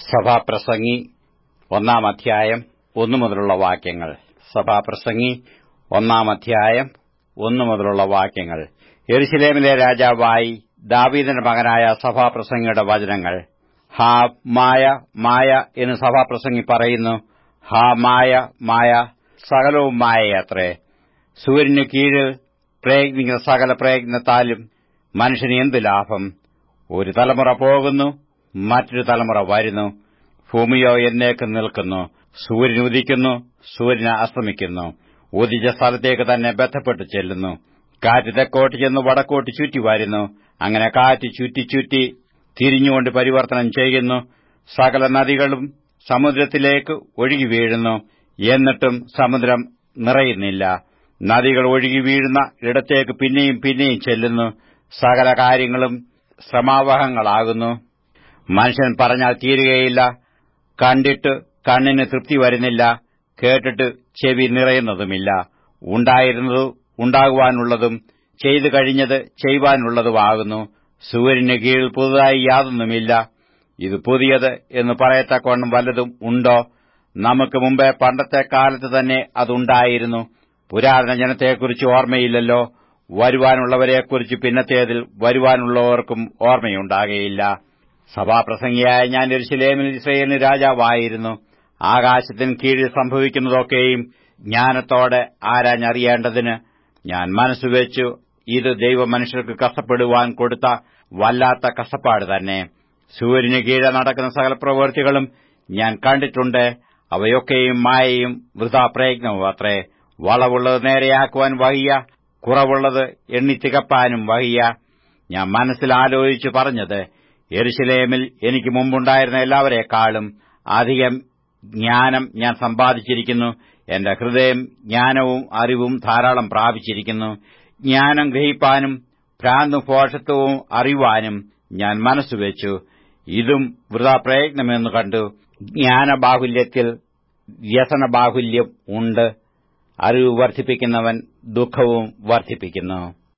സഭാപ്രസംഗി ഒന്നാം അധ്യായം ഒന്നു മുതലുള്ള വാക്യങ്ങൾ സഭാപ്രസംഗി ഒന്നാം അധ്യായം ഒന്നു മുതലുള്ള വാക്യങ്ങൾ യെരുശലേമിലെ രാജാവായി ദാവീദിന്റെ മകനായ സഭാപ്രസംഗിയുടെ വചനങ്ങൾ ഹാ മായ മായ എന്ന് സഭാപ്രസംഗി പറയുന്നു ഹാ മായ മായ സകലവും മായയത്രേ സൂര്യന് കീഴിൽ പ്രയത്നിക്കുന്ന സകല പ്രയത്നത്താലും മനുഷ്യന് എന്ത് ലാഭം ഒരു തലമുറ പോകുന്നു മറ്റൊരു തലമുറ വരുന്നു ഭൂമിയോ എന്നേക്ക് നിൽക്കുന്നു സൂര്യൻ ഉദിക്കുന്നു സൂര്യൻ അസ്തമിക്കുന്നു ഉദിച്ച സ്ഥലത്തേക്ക് തന്നെ ബന്ധപ്പെട്ട് ചെല്ലുന്നു കാറ്റ് തെക്കോട്ട് ചെന്ന് വടക്കോട്ട് ചുറ്റി വരുന്നു അങ്ങനെ കാറ്റ് ചുറ്റി ചുറ്റി തിരിഞ്ഞുകൊണ്ട് പരിവർത്തനം ചെയ്യുന്നു സകല നദികളും സമുദ്രത്തിലേക്ക് ഒഴുകി വീഴുന്നു എന്നിട്ടും സമുദ്രം നിറയുന്നില്ല നദികൾ ഒഴുകി വീഴുന്ന ഇടത്തേക്ക് പിന്നെയും പിന്നെയും ചെല്ലുന്നു സകല കാര്യങ്ങളും ശ്രമാവഹങ്ങളാകുന്നു മനുഷ്യൻ പറഞ്ഞാൽ തീരുകയില്ല കണ്ടിട്ട് കണ്ണിന് തൃപ്തി വരുന്നില്ല കേട്ടിട്ട് ചെവി നിറയുന്നതുമില്ല ഉണ്ടായിരുന്നതും ഉണ്ടാകുവാനുള്ളതും ചെയ്തു കഴിഞ്ഞത് ചെയ്യുവാനുള്ളതുമാകുന്നു സൂര്യന് കീഴിൽ പുതുതായി യാതൊന്നുമില്ല ഇത് പുതിയത് എന്ന് പറയത്തക്കവണ്ണം വല്ലതും ഉണ്ടോ നമുക്ക് മുമ്പേ പണ്ടത്തെ കാലത്ത് തന്നെ അതുണ്ടായിരുന്നു പുരാതന ജനത്തെക്കുറിച്ച് ഓർമ്മയില്ലല്ലോ വരുവാനുള്ളവരെക്കുറിച്ച് പിന്നത്തേതിൽ വരുവാനുള്ളവർക്കും ഓർമ്മയുണ്ടാകയില്ല സഭാപ്രസംഗിയായ ഞാൻ എരുശലേമിൽ ഇസ്രയേലിന് രാജാവായിരുന്നു ആകാശത്തിന് കീഴിൽ സംഭവിക്കുന്നതൊക്കെയും ജ്ഞാനത്തോടെ ആരാഞ്ഞറിയേണ്ടതിന് ഞാൻ മനസ്സുവെച്ചു ഇത് ദൈവ മനുഷ്യർക്ക് കഷ്ടപ്പെടുവാൻ കൊടുത്ത വല്ലാത്ത കഷ്ടപ്പാട് തന്നെ സൂര്യന് കീഴെ നടക്കുന്ന സകല പ്രവൃത്തികളും ഞാൻ കണ്ടിട്ടുണ്ട് അവയൊക്കെയും മായയും വൃഥാ പ്രയത്നവും അത്രേ വളവുള്ളത് നേരെയാക്കുവാൻ വഹിയ കുറവുള്ളത് എണ്ണിത്തികപ്പാനും വഹിയ ഞാൻ മനസ്സിൽ ആലോചിച്ചു പറഞ്ഞത് എരുശലേമിൽ എനിക്ക് മുമ്പുണ്ടായിരുന്ന എല്ലാവരെക്കാളും അധികം ജ്ഞാനം ഞാൻ സമ്പാദിച്ചിരിക്കുന്നു എന്റെ ഹൃദയം ജ്ഞാനവും അറിവും ധാരാളം പ്രാപിച്ചിരിക്കുന്നു ജ്ഞാനം ഗ്രഹിപ്പാനും ഭ്രാന്തും പോഷത്വവും അറിയുവാനും ഞാൻ മനസ്സുവെച്ചു ഇതും വൃഥാ പ്രയത്നമെന്ന് കണ്ടു ജ്ഞാനബാഹുല്യത്തിൽ വ്യസനബാഹുല്യം ഉണ്ട് അറിവ് വർദ്ധിപ്പിക്കുന്നവൻ ദുഃഖവും വർദ്ധിപ്പിക്കുന്നു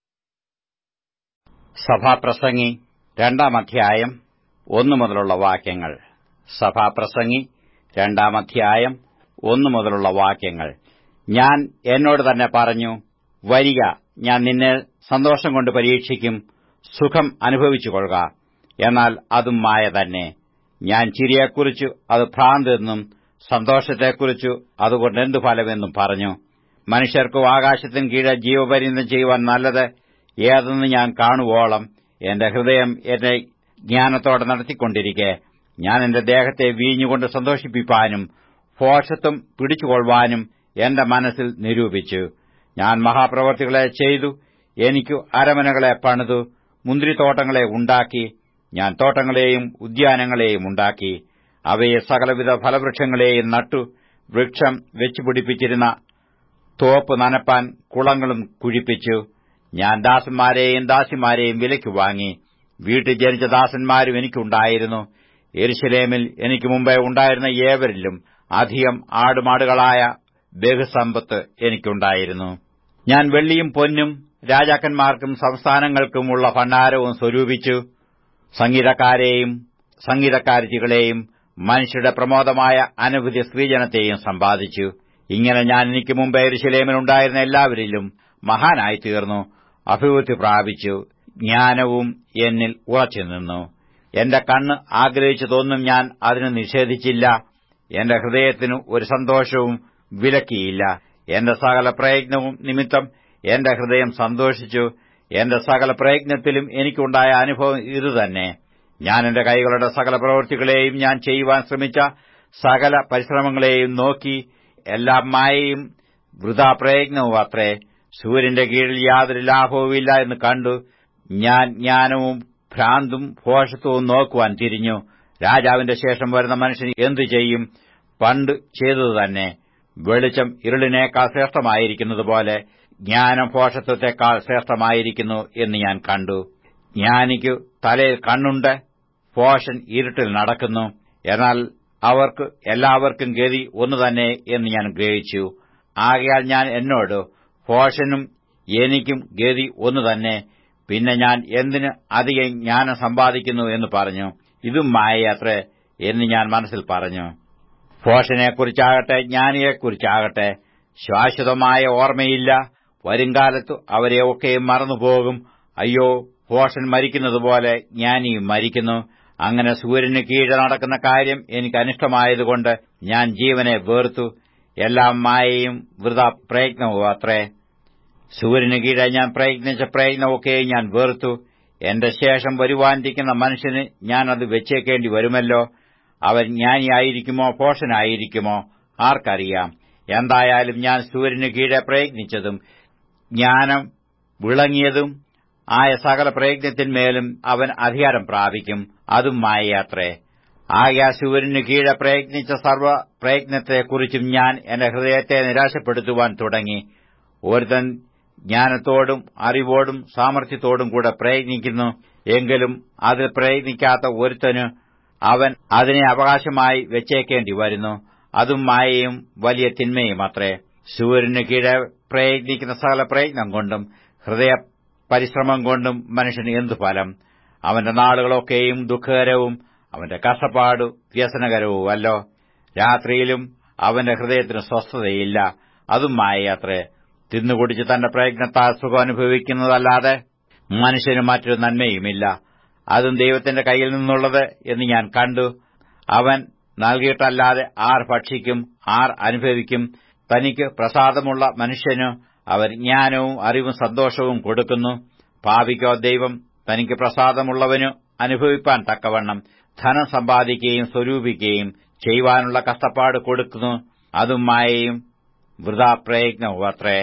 സഭാപ്രസംഗി രണ്ടാം അധ്യായം ഒന്നു മുതലുള്ള വാക്യങ്ങൾ സഭാപ്രസംഗി രണ്ടാം അധ്യായം ഒന്നു മുതലുള്ള വാക്യങ്ങൾ ഞാൻ എന്നോട് തന്നെ പറഞ്ഞു വരിക ഞാൻ നിന്നെ സന്തോഷം കൊണ്ട് പരീക്ഷിക്കും സുഖം അനുഭവിച്ചുകൊള്ളുക എന്നാൽ അതും മായ തന്നെ ഞാൻ ചിരിയെക്കുറിച്ചു അത് ഭ്രാന്തെന്നും സന്തോഷത്തെക്കുറിച്ചു അതുകൊണ്ട് എന്തു ഫലമെന്നും പറഞ്ഞു മനുഷ്യർക്കും ആകാശത്തിന് കീഴെ ജീവപര്യന്തം ചെയ്യുവാൻ നല്ലത് ഏതെന്ന് ഞാൻ കാണുവോളം എന്റെ ഹൃദയം എന്നെ ജ്ഞാനത്തോടെ നടത്തിക്കൊണ്ടിരിക്കെ ഞാൻ എന്റെ ദേഹത്തെ വീഞ്ഞുകൊണ്ട് സന്തോഷിപ്പിപ്പാനും ഭോഷത്വം പിടിച്ചുകൊള്ളുവാനും എന്റെ മനസ്സിൽ നിരൂപിച്ചു ഞാൻ മഹാപ്രവർത്തികളെ ചെയ്തു എനിക്കു അരമനകളെ പണിതു മുന്തിരിത്തോട്ടങ്ങളെ ഉണ്ടാക്കി ഞാൻ തോട്ടങ്ങളെയും ഉദ്യാനങ്ങളെയും ഉണ്ടാക്കി അവയെ സകലവിധ ഫലവൃക്ഷങ്ങളെയും നട്ടു വൃക്ഷം വെച്ചുപിടിപ്പിച്ചിരുന്ന തോപ്പ് നനപ്പാൻ കുളങ്ങളും കുഴിപ്പിച്ചു ഞാൻ ദാസന്മാരെയും ദാസിമാരെയും വിലയ്ക്ക് വാങ്ങി വീട്ടിൽ ജനിച്ച ദാസന്മാരും എനിക്കുണ്ടായിരുന്നു എരുശലേമിൽ എനിക്ക് മുമ്പേ ഉണ്ടായിരുന്ന ഏവരിലും അധികം ആടുമാടുകളായ ബഹുസമ്പത്ത് എനിക്കുണ്ടായിരുന്നു ഞാൻ വെള്ളിയും പൊന്നും രാജാക്കന്മാർക്കും സംസ്ഥാനങ്ങൾക്കുമുള്ള ഭണ്ഡാരവും സ്വരൂപിച്ചു സംഗീതക്കാരെയും സംഗീതക്കാരികളെയും മനുഷ്യരുടെ പ്രമോദമായ അനവധി സ്ത്രീജനത്തെയും സമ്പാദിച്ചു ഇങ്ങനെ ഞാൻ എനിക്ക് മുമ്പ് എരുശലേമിലുണ്ടായിരുന്ന എല്ലാവരിലും മഹാനായി തീർന്നു അഭിവൃദ്ധി പ്രാപിച്ചു ജ്ഞാനവും എന്നിൽ ഉറച്ചു നിന്നു എന്റെ കണ്ണ് ആഗ്രഹിച്ചതൊന്നും ഞാൻ അതിന് നിഷേധിച്ചില്ല എന്റെ ഹൃദയത്തിനു ഒരു സന്തോഷവും വിലക്കിയില്ല എന്റെ സകല പ്രയത്നവും നിമിത്തം എന്റെ ഹൃദയം സന്തോഷിച്ചു എന്റെ സകല പ്രയത്നത്തിലും എനിക്കുണ്ടായ അനുഭവം ഇതുതന്നെ ഞാൻ എന്റെ കൈകളുടെ സകല പ്രവൃത്തികളെയും ഞാൻ ചെയ്യുവാൻ ശ്രമിച്ച സകല പരിശ്രമങ്ങളെയും നോക്കി എല്ലാ മായയും വൃഥാ പ്രയത്നവും അത്രേ സൂര്യന്റെ കീഴിൽ യാതൊരു ലാഭവുമില്ല എന്ന് കണ്ടു ഞാൻ ജ്ഞാനവും ഭ്രാന്തും ഭോഷത്വവും നോക്കുവാൻ തിരിഞ്ഞു രാജാവിന്റെ ശേഷം വരുന്ന മനുഷ്യൻ എന്തു ചെയ്യും പണ്ട് ചെയ്തതു തന്നെ വെളിച്ചം ഇരുളിനേക്കാൾ ശ്രേഷ്ഠമായിരിക്കുന്നതുപോലെ ജ്ഞാനം ഭോഷത്വത്തെക്കാൾ ശ്രേഷ്ഠമായിരിക്കുന്നു എന്ന് ഞാൻ കണ്ടു ജ്ഞാനിക്കു തലയിൽ കണ്ണുണ്ട് ഭോഷൻ ഇരുട്ടിൽ നടക്കുന്നു എന്നാൽ അവർക്ക് എല്ലാവർക്കും ഗതി ഒന്നു തന്നെ എന്ന് ഞാൻ ഗ്രഹിച്ചു ആകയാൽ ഞാൻ എന്നോട് ഭോഷനും എനിക്കും ഗതി ഒന്നു തന്നെ പിന്നെ ഞാൻ എന്തിന് അധികം ജ്ഞാനം സമ്പാദിക്കുന്നു എന്ന് പറഞ്ഞു ഇതും മായയത്രേ എന്ന് ഞാൻ മനസ്സിൽ പറഞ്ഞു ഭോഷനെക്കുറിച്ചാകട്ടെ ജ്ഞാനിയെക്കുറിച്ചാകട്ടെ ശാശ്വതമായ ഓർമ്മയില്ല വരുംകാലത്തു അവരെ ഒക്കെയും മറന്നുപോകും അയ്യോ ഭോഷൻ മരിക്കുന്നതുപോലെ ജ്ഞാനിയും മരിക്കുന്നു അങ്ങനെ സൂര്യന് കീഴെ നടക്കുന്ന കാര്യം എനിക്ക് അനിഷ്ടമായതുകൊണ്ട് ഞാൻ ജീവനെ വേർത്തു എല്ലാം മായയും വൃത പ്രയത്നവും അത്രേ സൂര്യന് കീഴെ ഞാൻ പ്രയത്നിച്ച പ്രയത്നമൊക്കെ ഞാൻ വേർത്തു എന്റെ ശേഷം വരുവാനിരിക്കുന്ന മനുഷ്യന് ഞാൻ അത് വെച്ചേക്കേണ്ടി വരുമല്ലോ അവൻ ജ്ഞാനിയായിരിക്കുമോ ഭോഷനായിരിക്കുമോ ആർക്കറിയാം എന്തായാലും ഞാൻ സൂര്യന് കീഴെ പ്രയത്നിച്ചതും ജ്ഞാനം വിളങ്ങിയതും ആയ സകല പ്രയത്നത്തിന്മേലും അവൻ അധികാരം പ്രാപിക്കും അതും മായയാത്രേ ആകെ സൂര്യന് കീഴെ പ്രയത്നിച്ച സർവ പ്രയത്നത്തെക്കുറിച്ചും ഞാൻ എന്റെ ഹൃദയത്തെ നിരാശപ്പെടുത്തുവാൻ തുടങ്ങി ഒരുത്തൻ ജ്ഞാനത്തോടും അറിവോടും സാമർഥ്യത്തോടും കൂടെ പ്രയത്നിക്കുന്നു എങ്കിലും അതിൽ പ്രയത്നിക്കാത്ത ഒരുത്തന് അവൻ അതിനെ അവകാശമായി വെച്ചേക്കേണ്ടി വരുന്നു അതും മായയും വലിയ തിന്മയും അത്രേ സൂര്യന് കീഴെ പ്രയത്നിക്കുന്ന സകല പ്രയത്നം കൊണ്ടും ഹൃദയ പരിശ്രമം കൊണ്ടും മനുഷ്യന് എന്തു ഫലം അവന്റെ നാളുകളൊക്കെയും ദുഃഖകരവും അവന്റെ കഷ്ടപ്പാട് വ്യസനകരവുമല്ലോ രാത്രിയിലും അവന്റെ ഹൃദയത്തിന് സ്വസ്ഥതയില്ല അതും മായയാത്രേ തിന്നുകുടിച്ച് തന്റെ പ്രയത്നത്താൽ സുഖം അനുഭവിക്കുന്നതല്ലാതെ മനുഷ്യന് മറ്റൊരു നന്മയുമില്ല അതും ദൈവത്തിന്റെ കയ്യിൽ നിന്നുള്ളത് എന്ന് ഞാൻ കണ്ടു അവൻ നൽകിയിട്ടല്ലാതെ ആർ ഭക്ഷിക്കും ആർ അനുഭവിക്കും തനിക്ക് പ്രസാദമുള്ള മനുഷ്യന് അവർ ജ്ഞാനവും അറിവും സന്തോഷവും കൊടുക്കുന്നു ഭാവിക്കോ ദൈവം തനിക്ക് പ്രസാദമുള്ളവനു അനുഭവിപ്പാൻ തക്കവണ്ണം ധനം സമ്പാദിക്കുകയും സ്വരൂപിക്കുകയും ചെയ്യുവാനുള്ള കഷ്ടപ്പാട് കൊടുക്കുന്നു അതും മായയും വൃഥാ പ്രയത്നവും അത്രേ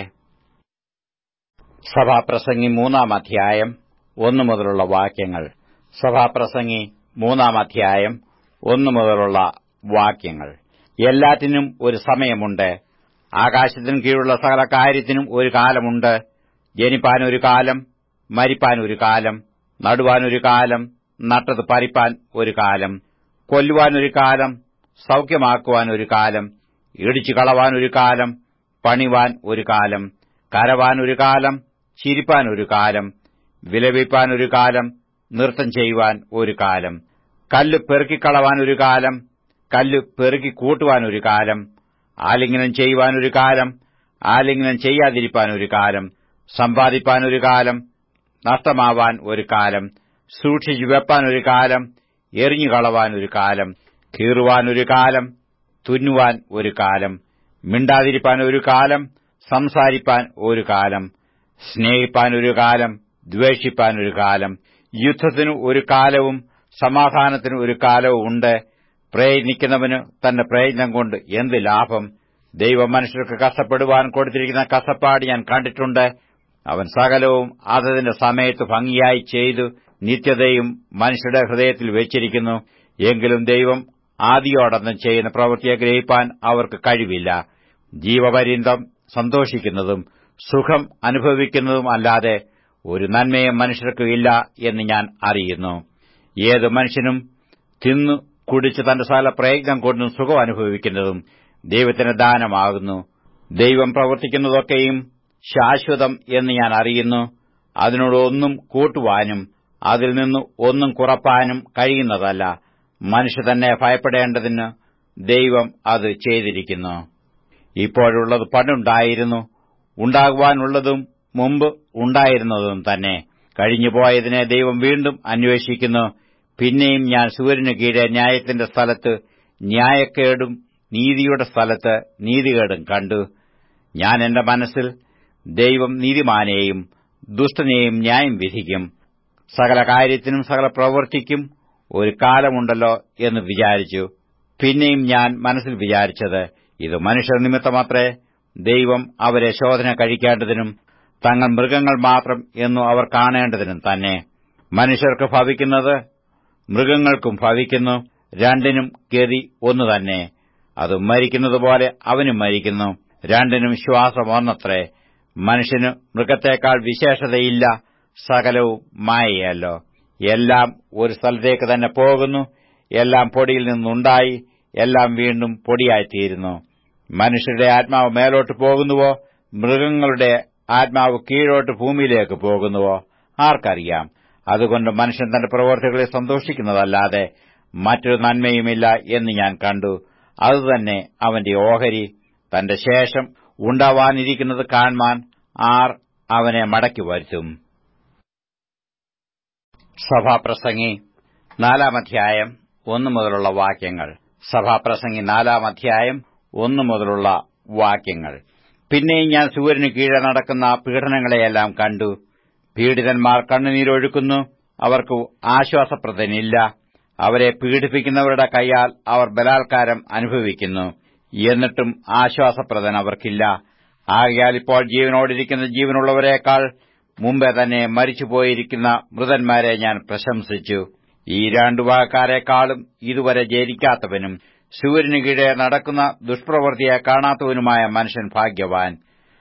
സഭാപ്രസംഗി മൂന്നാം അധ്യായം ഒന്നു മുതലുള്ള വാക്യങ്ങൾ സഭാപ്രസംഗി മൂന്നാം അധ്യായം ഒന്നു മുതലുള്ള വാക്യങ്ങൾ എല്ലാറ്റിനും ഒരു സമയമുണ്ട് ആകാശത്തിനും കീഴുള്ള സകല കാര്യത്തിനും ഒരു കാലമുണ്ട് ജനിപ്പാൻ ഒരു കാലം മരിപ്പാൻ ഒരു കാലം നടുവാൻ ഒരു കാലം നട്ടത് പരിപ്പാൻ ഒരു കാലം കൊല്ലുവാൻ ഒരു കാലം സൌഖ്യമാക്കുവാൻ ഒരു കാലം ഇടിച്ചു കളവാൻ ഒരു കാലം പണിവാൻ ഒരു കാലം കരവാൻ ഒരു കാലം ചിരിപ്പാൻ ഒരു കാലം വിലപിപ്പാൻ ഒരു കാലം നൃത്തം ചെയ്യുവാൻ ഒരു കാലം കല്ല് പെറുക്കിക്കളവാൻ ഒരു കാലം കല്ല് പെറുക്കി കൂട്ടുവാൻ ഒരു കാലം ആലിംഗനം ചെയ്യുവാൻ ഒരു കാലം ആലിംഗനം ചെയ്യാതിരിപ്പാൻ ഒരു കാലം സമ്പാദിപ്പാൻ ഒരു കാലം നഷ്ടമാവാൻ ഒരു കാലം സൂക്ഷിച്ചു വെപ്പാൻ ഒരു കാലം എറിഞ്ഞു കളവാൻ ഒരു കാലം കീറുവാൻ ഒരു കാലം തുന്നുവാൻ ഒരു കാലം മിണ്ടാതിരിപ്പാൻ ഒരു കാലം സംസാരിപ്പാൻ ഒരു കാലം സ്നേഹിപ്പാൻ ഒരു കാലം ദ്വേഷിപ്പാൻ ഒരു കാലം യുദ്ധത്തിനു ഒരു കാലവും സമാധാനത്തിന് ഒരു കാലവും ഉണ്ട് പ്രയത്നിക്കുന്നവന് തന്റെ പ്രയത്നം കൊണ്ട് എന്ത് ലാഭം ദൈവം മനുഷ്യർക്ക് കഷ്ടപ്പെടുവാൻ കൊടുത്തിരിക്കുന്ന കഷ്ടപ്പാട് ഞാൻ കണ്ടിട്ടുണ്ട് അവൻ സകലവും അതതിന്റെ സമയത്ത് ഭംഗിയായി ചെയ്തു നിത്യതയും മനുഷ്യരുടെ ഹൃദയത്തിൽ വെച്ചിരിക്കുന്നു എങ്കിലും ദൈവം ആദിയോടൊന്നും ചെയ്യുന്ന പ്രവൃത്തിയെ ഗ്രഹിപ്പാൻ അവർക്ക് കഴിവില്ല ജീവപര്യന്തം സന്തോഷിക്കുന്നതും സുഖം അനുഭവിക്കുന്നതും അല്ലാതെ ഒരു നന്മയും മനുഷ്യർക്ക് ഇല്ല എന്ന് ഞാൻ അറിയുന്നു ഏത് മനുഷ്യനും തിന്നു കുടിച്ച് തന്റെ സകല പ്രയത്നം കൊണ്ടും സുഖം അനുഭവിക്കുന്നതും ദൈവത്തിന് ദാനമാകുന്നു ദൈവം പ്രവർത്തിക്കുന്നതൊക്കെയും ശാശ്വതം എന്ന് ഞാൻ അറിയുന്നു അതിനോട് ഒന്നും കൂട്ടുവാനും അതിൽ നിന്ന് ഒന്നും കുറപ്പാനും കഴിയുന്നതല്ല മനുഷ്യ തന്നെ ഭയപ്പെടേണ്ടതിന് ദൈവം അത് ചെയ്തിരിക്കുന്നു ഇപ്പോഴുള്ളത് പണ്ടുണ്ടായിരുന്നു ഉണ്ടാകുവാനുള്ളതും മുമ്പ് ഉണ്ടായിരുന്നതും തന്നെ കഴിഞ്ഞുപോയതിനെ ദൈവം വീണ്ടും അന്വേഷിക്കുന്നു പിന്നെയും ഞാൻ സൂര്യന് കീഴെ ന്യായത്തിന്റെ സ്ഥലത്ത് ന്യായക്കേടും നീതിയുടെ സ്ഥലത്ത് നീതികേടും കണ്ടു ഞാൻ എന്റെ മനസ്സിൽ ദൈവം നീതിമാനെയും ദുഷ്ടനെയും ന്യായം വിധിക്കും സകല കാര്യത്തിനും സകല പ്രവൃത്തിക്കും ഒരു കാലമുണ്ടല്ലോ എന്ന് വിചാരിച്ചു പിന്നെയും ഞാൻ മനസ്സിൽ വിചാരിച്ചത് ഇത് മനുഷ്യർ നിമിത്തമത്രേ ദൈവം അവരെ ശോധന കഴിക്കേണ്ടതിനും തങ്ങൾ മൃഗങ്ങൾ മാത്രം എന്നു അവർ കാണേണ്ടതിനും തന്നെ മനുഷ്യർക്ക് ഭവിക്കുന്നത് മൃഗങ്ങൾക്കും ഭവിക്കുന്നു രണ്ടിനും ഗതി ഒന്നു തന്നെ അത് മരിക്കുന്നതുപോലെ അവനും മരിക്കുന്നു രണ്ടിനും ശ്വാസം ഒന്നത്രേ മനുഷ്യന് മൃഗത്തേക്കാൾ വിശേഷതയില്ല സകലവും മായയല്ലോ എല്ലാം ഒരു സ്ഥലത്തേക്ക് തന്നെ പോകുന്നു എല്ലാം പൊടിയിൽ നിന്നുണ്ടായി എല്ലാം വീണ്ടും പൊടിയായിത്തീരുന്നു മനുഷ്യരുടെ ആത്മാവ് മേലോട്ട് പോകുന്നുവോ മൃഗങ്ങളുടെ ആത്മാവ് കീഴോട്ട് ഭൂമിയിലേക്ക് പോകുന്നുവോ ആർക്കറിയാം അതുകൊണ്ട് മനുഷ്യൻ തന്റെ പ്രവർത്തികളെ സന്തോഷിക്കുന്നതല്ലാതെ മറ്റൊരു നന്മയുമില്ല എന്ന് ഞാൻ കണ്ടു അതുതന്നെ അവന്റെ ഓഹരി തന്റെ ശേഷം ഉണ്ടാവാനിരിക്കുന്നത് കാൺമാൻ ആർ അവനെ മടക്കി വരുത്തും സഭാപ്രസംഗി നാലാം അധ്യായം ഒന്നു മുതലുള്ള വാക്യങ്ങൾ സഭാപ്രസംഗി നാലാം അധ്യായം ഒന്നു മുതലുള്ള വാക്യങ്ങൾ പിന്നെയും ഞാൻ സൂര്യന് കീഴെ നടക്കുന്ന പീഡനങ്ങളെയെല്ലാം കണ്ടു പീഡിതന്മാർ കണ്ണുനീരൊഴുക്കുന്നു അവർക്ക് ആശ്വാസപ്രദനില്ല അവരെ പീഡിപ്പിക്കുന്നവരുടെ കൈയാൽ അവർ ബലാത്കാരം അനുഭവിക്കുന്നു എന്നിട്ടും ആശ്വാസപ്രദൻ അവർക്കില്ല ആകയാൽ ഇപ്പോൾ ജീവനോടിരിക്കുന്ന ജീവനുള്ളവരെക്കാൾ മുമ്പേ തന്നെ മരിച്ചുപോയിരിക്കുന്ന മൃതന്മാരെ ഞാൻ പ്രശംസിച്ചു ഈ രണ്ടു വാക്കാരെക്കാളും ഇതുവരെ ജനിക്കാത്തവനും സൂര്യന് കീഴെ നടക്കുന്ന ദുഷ്പ്രവൃത്തിയെ കാണാത്തവനുമായ മനുഷ്യൻ ഭാഗ്യവാൻ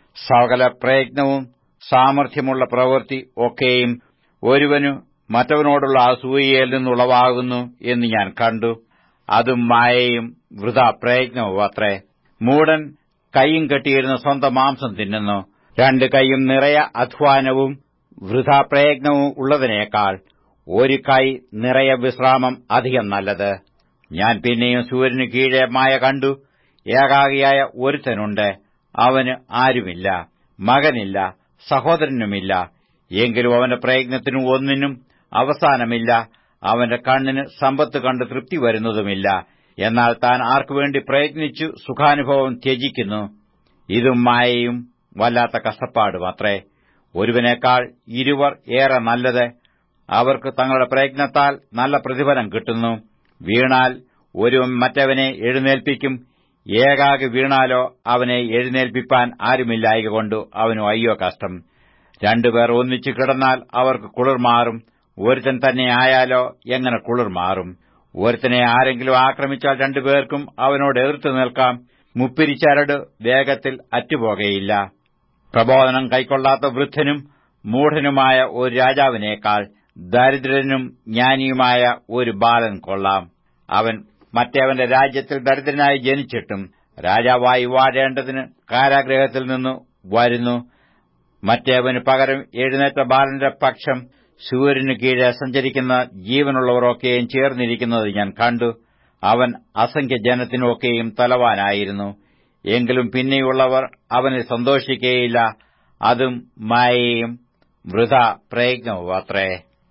സകല പ്രയത്നവും സാമർഥ്യമുള്ള പ്രവൃത്തി ഒക്കെയും ഒരുവനു മറ്റവനോടുള്ള അസൂയയിൽ നിന്നുളവാകുന്നു എന്ന് ഞാൻ കണ്ടു അതും മായയും വൃഥാ പ്രയത്നവും അത്രേ മൂടൻ കൈയും കെട്ടിയിരുന്ന സ്വന്തം മാംസം തിന്നുന്നു രണ്ട് കൈയും നിറയെ അധ്വാനവും വൃഥാ പ്രയത്നവും ഉള്ളതിനേക്കാൾ ഒരു കൈ നിറയെ വിശ്രാമം അധികം നല്ലത് ഞാൻ പിന്നെയും സൂര്യന് കീഴെ മായ കണ്ടു ഏകാഗിയായ ഒരുത്തനുണ്ട് അവന് ആരുമില്ല മകനില്ല സഹോദരനുമില്ല എങ്കിലും അവന്റെ പ്രയത്നത്തിനും ഒന്നിനും അവസാനമില്ല അവന്റെ കണ്ണിന് സമ്പത്ത് കണ്ട് തൃപ്തി വരുന്നതുമില്ല എന്നാൽ താൻ ആർക്കുവേണ്ടി പ്രയത്നിച്ചു സുഖാനുഭവം ത്യജിക്കുന്നു ഇതും മായയും വല്ലാത്ത കഷ്ടപ്പാടും അത്രേ ഒരുവനേക്കാൾ ഇരുവർ ഏറെ നല്ലത് അവർക്ക് തങ്ങളുടെ പ്രയത്നത്താൽ നല്ല പ്രതിഫലം കിട്ടുന്നു വീണാൽ ഒരുവൻ മറ്റവനെ എഴുന്നേൽപ്പിക്കും ഏകാകി വീണാലോ അവനെ എഴുന്നേൽപ്പിപ്പാൻ ആരുമില്ലായകൊണ്ട് അവനു അയ്യോ കഷ്ടം രണ്ടുപേർ ഒന്നിച്ചു കിടന്നാൽ അവർക്ക് കുളിർ മാറും ഒരുത്തൻ തന്നെ ആയാലോ എങ്ങനെ കുളിർ മാറും ഒരുത്തനെ ആരെങ്കിലും ആക്രമിച്ചാൽ രണ്ടുപേർക്കും അവനോട് എതിർത്തു നിൽക്കാം മുപ്പിരിച്ചരട് വേഗത്തിൽ അറ്റുപോകയില്ല പ്രബോധനം കൈക്കൊള്ളാത്ത വൃദ്ധനും മൂഢനുമായ ഒരു രാജാവിനേക്കാൾ ദരിദ്രനും ജ്ഞാനിയുമായ ഒരു ബാലൻ കൊള്ളാം അവൻ മറ്റേവന്റെ രാജ്യത്തിൽ ദരിദ്രനായി ജനിച്ചിട്ടും രാജാവായി വാഴേണ്ടതിന് കാരാഗ്രഹത്തിൽ നിന്ന് വരുന്നു മറ്റേവന് പകരം എഴുന്നേറ്റ ബാലന്റെ പക്ഷം സൂര്യന് കീഴെ സഞ്ചരിക്കുന്ന ജീവനുള്ളവരൊക്കെയും ചേർന്നിരിക്കുന്നത് ഞാൻ കണ്ടു അവൻ അസംഖ്യ ജനത്തിനൊക്കെയും തലവാനായിരുന്നു എങ്കിലും പിന്നെയുള്ളവർ അവനെ സന്തോഷിക്കുകയില്ല അതും മായയും വൃഥ പ്രയത്നവും അത്രേ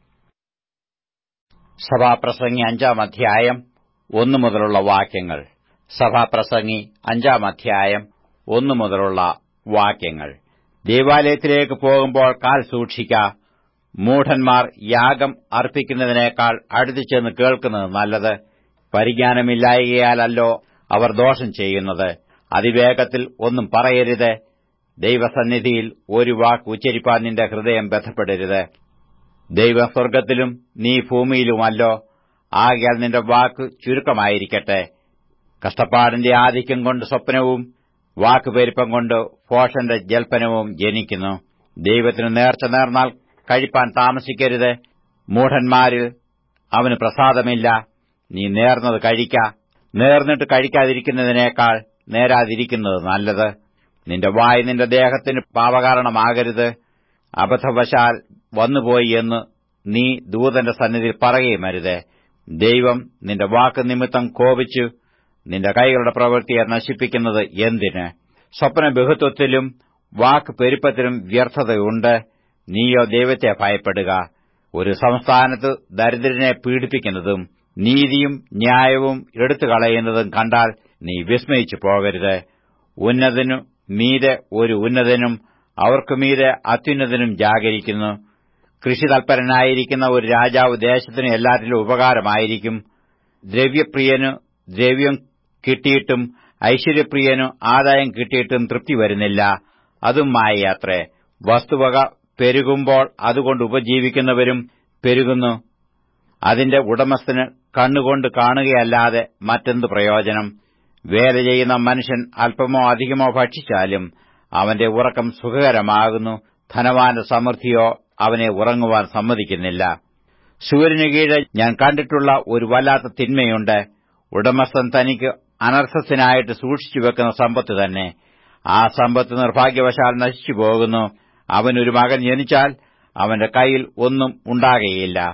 സഭാപ്രസംഗി അഞ്ചാം അധ്യായം ഒന്നു മുതലുള്ള വാക്യങ്ങൾ സഭാപ്രസംഗി അഞ്ചാം അധ്യായം ഒന്നു മുതലുള്ള വാക്യങ്ങൾ ദേവാലയത്തിലേക്ക് പോകുമ്പോൾ കാൽ സൂക്ഷിക്ക മൂഢന്മാർ യാഗം അർപ്പിക്കുന്നതിനേക്കാൾ അടുത്തു ചെന്ന് കേൾക്കുന്നത് നല്ലത് പരിജ്ഞാനമില്ലായകയാലല്ലോ അവർ ദോഷം ചെയ്യുന്നത് അതിവേഗത്തിൽ ഒന്നും പറയരുത് ദൈവസന്നിധിയിൽ ഒരു വാക്ക് ഉച്ചരിപ്പാൻ നിന്റെ ഹൃദയം ബന്ധപ്പെടരുത് ദൈവം സ്വർഗ്ഗത്തിലും നീ ഭൂമിയിലുമല്ലോ ആകയാൽ നിന്റെ വാക്ക് ചുരുക്കമായിരിക്കട്ടെ കഷ്ടപ്പാടിന്റെ ആധിക്യം കൊണ്ട് സ്വപ്നവും വാക്കുപെരുപ്പം കൊണ്ട് ഭോഷന്റെ ജൽപ്പനവും ജനിക്കുന്നു ദൈവത്തിന് നേർച്ച നേർന്നാൽ കഴിപ്പാൻ താമസിക്കരുത് മൂഢന്മാരിൽ അവന് പ്രസാദമില്ല നീ നേർന്നത് കഴിക്ക നേർന്നിട്ട് കഴിക്കാതിരിക്കുന്നതിനേക്കാൾ നേരാതിരിക്കുന്നത് നല്ലത് നിന്റെ വായ് നിന്റെ ദേഹത്തിന് പാപകാരണമാകരുത് അബദ്ധവശാൽ വന്നുപോയി എന്ന് നീ ദൂതന്റെ സന്നിധിയിൽ പറയുമരുത് ദൈവം നിന്റെ വാക്ക് നിമിത്തം കോപിച്ചു നിന്റെ കൈകളുടെ പ്രവൃത്തിയെ നശിപ്പിക്കുന്നത് എന്തിന് സ്വപ്ന ബഹുത്വത്തിലും വാക്ക് പെരുപ്പത്തിലും വ്യർത്ഥതയുണ്ട് നീയോ ദൈവത്തെ ഭയപ്പെടുക ഒരു സംസ്ഥാനത്ത് ദരിദ്രനെ പീഡിപ്പിക്കുന്നതും നീതിയും ന്യായവും എടുത്തു കളയുന്നതും കണ്ടാൽ നീ വിസ്മയിച്ചു പോകരുത് ഉന്നതനു മീതെ ഒരു ഉന്നതനും അവർക്കു മീതെ അത്യുന്നതനും ജാഗരിക്കുന്നു കൃഷി തൽപരനായിരിക്കുന്ന ഒരു രാജാവ് ദേശത്തിന് എല്ലാറ്റിലും ഉപകാരമായിരിക്കും ദ്രവ്യപ്രിയനു ദ്രവ്യം കിട്ടിയിട്ടും ഐശ്വര്യപ്രിയനു ആദായം കിട്ടിയിട്ടും തൃപ്തി വരുന്നില്ല അതും മായയാത്രേ വസ്തുവക പെരുകുമ്പോൾ അതുകൊണ്ട് ഉപജീവിക്കുന്നവരും പെരുകുന്നു അതിന്റെ ഉടമസ്ഥന് കണ്ണുകൊണ്ട് കാണുകയല്ലാതെ മറ്റെന്ത് പ്രയോജനം വേല ചെയ്യുന്ന മനുഷ്യൻ അല്പമോ അധികമോ ഭക്ഷിച്ചാലും അവന്റെ ഉറക്കം സുഖകരമാകുന്നു ധനവാന്റെ സമൃദ്ധിയോ അവനെ ഉറങ്ങുവാൻ സമ്മതിക്കുന്നില്ല സൂര്യന് കീഴെ ഞാൻ കണ്ടിട്ടുള്ള ഒരു വല്ലാത്ത തിന്മയുണ്ട് ഉടമസ്ഥൻ തനിക്ക് അനർത്ഥത്തിനായിട്ട് സൂക്ഷിച്ചു വെക്കുന്ന സമ്പത്ത് തന്നെ ആ സമ്പത്ത് നിർഭാഗ്യവശാൽ നശിച്ചു പോകുന്നു അവനൊരു മകൻ ജനിച്ചാൽ അവന്റെ കയ്യിൽ ഒന്നും ഉണ്ടാകുകയില്ല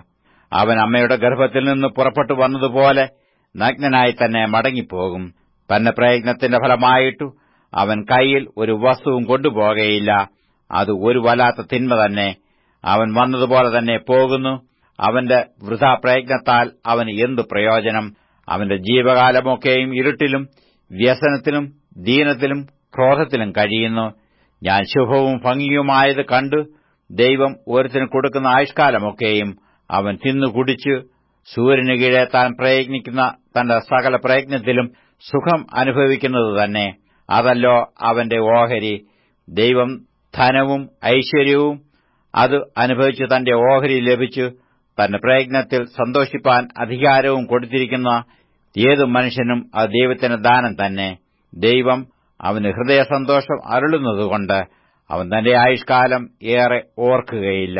അവൻ അമ്മയുടെ ഗർഭത്തിൽ നിന്ന് പുറപ്പെട്ടു വന്നതുപോലെ നഗ്നനായി തന്നെ മടങ്ങിപ്പോകും തന്റെ പ്രയത്നത്തിന്റെ ഫലമായിട്ടു അവൻ കൈയിൽ ഒരു വസ്തുവും കൊണ്ടുപോകയില്ല അത് ഒരു വല്ലാത്ത തിന്മ തന്നെ അവൻ വന്നതുപോലെ തന്നെ പോകുന്നു അവന്റെ വൃഥാ പ്രയത്നത്താൽ അവന് എന്തു പ്രയോജനം അവന്റെ ജീവകാലമൊക്കെയും ഇരുട്ടിലും വ്യസനത്തിലും ദീനത്തിലും ക്രോധത്തിലും കഴിയുന്നു ഞാൻ ശുഭവും ഭംഗിയുമായത് കണ്ടു ദൈവം ഒരുത്തിന് കൊടുക്കുന്ന ആയുഷ്കാലമൊക്കെയും അവൻ തിന്നു കുടിച്ച് സൂര്യന് കീഴെ താൻ പ്രയത്നിക്കുന്ന തന്റെ സകല പ്രയത്നത്തിലും സുഖം അനുഭവിക്കുന്നത് തന്നെ അതല്ലോ അവന്റെ ഓഹരി ദൈവം ധനവും ഐശ്വര്യവും അത് അനുഭവിച്ച് തന്റെ ഓഹരി ലഭിച്ചു തന്റെ പ്രയത്നത്തിൽ സന്തോഷിപ്പാൻ അധികാരവും കൊടുത്തിരിക്കുന്ന ഏതു മനുഷ്യനും അത് ദൈവത്തിന്റെ ദാനം തന്നെ ദൈവം അവന് ഹൃദയസന്തോഷം അരുളുന്നതുകൊണ്ട് അവൻ തന്റെ ആയുഷ്കാലം ഏറെ ഓർക്കുകയില്ല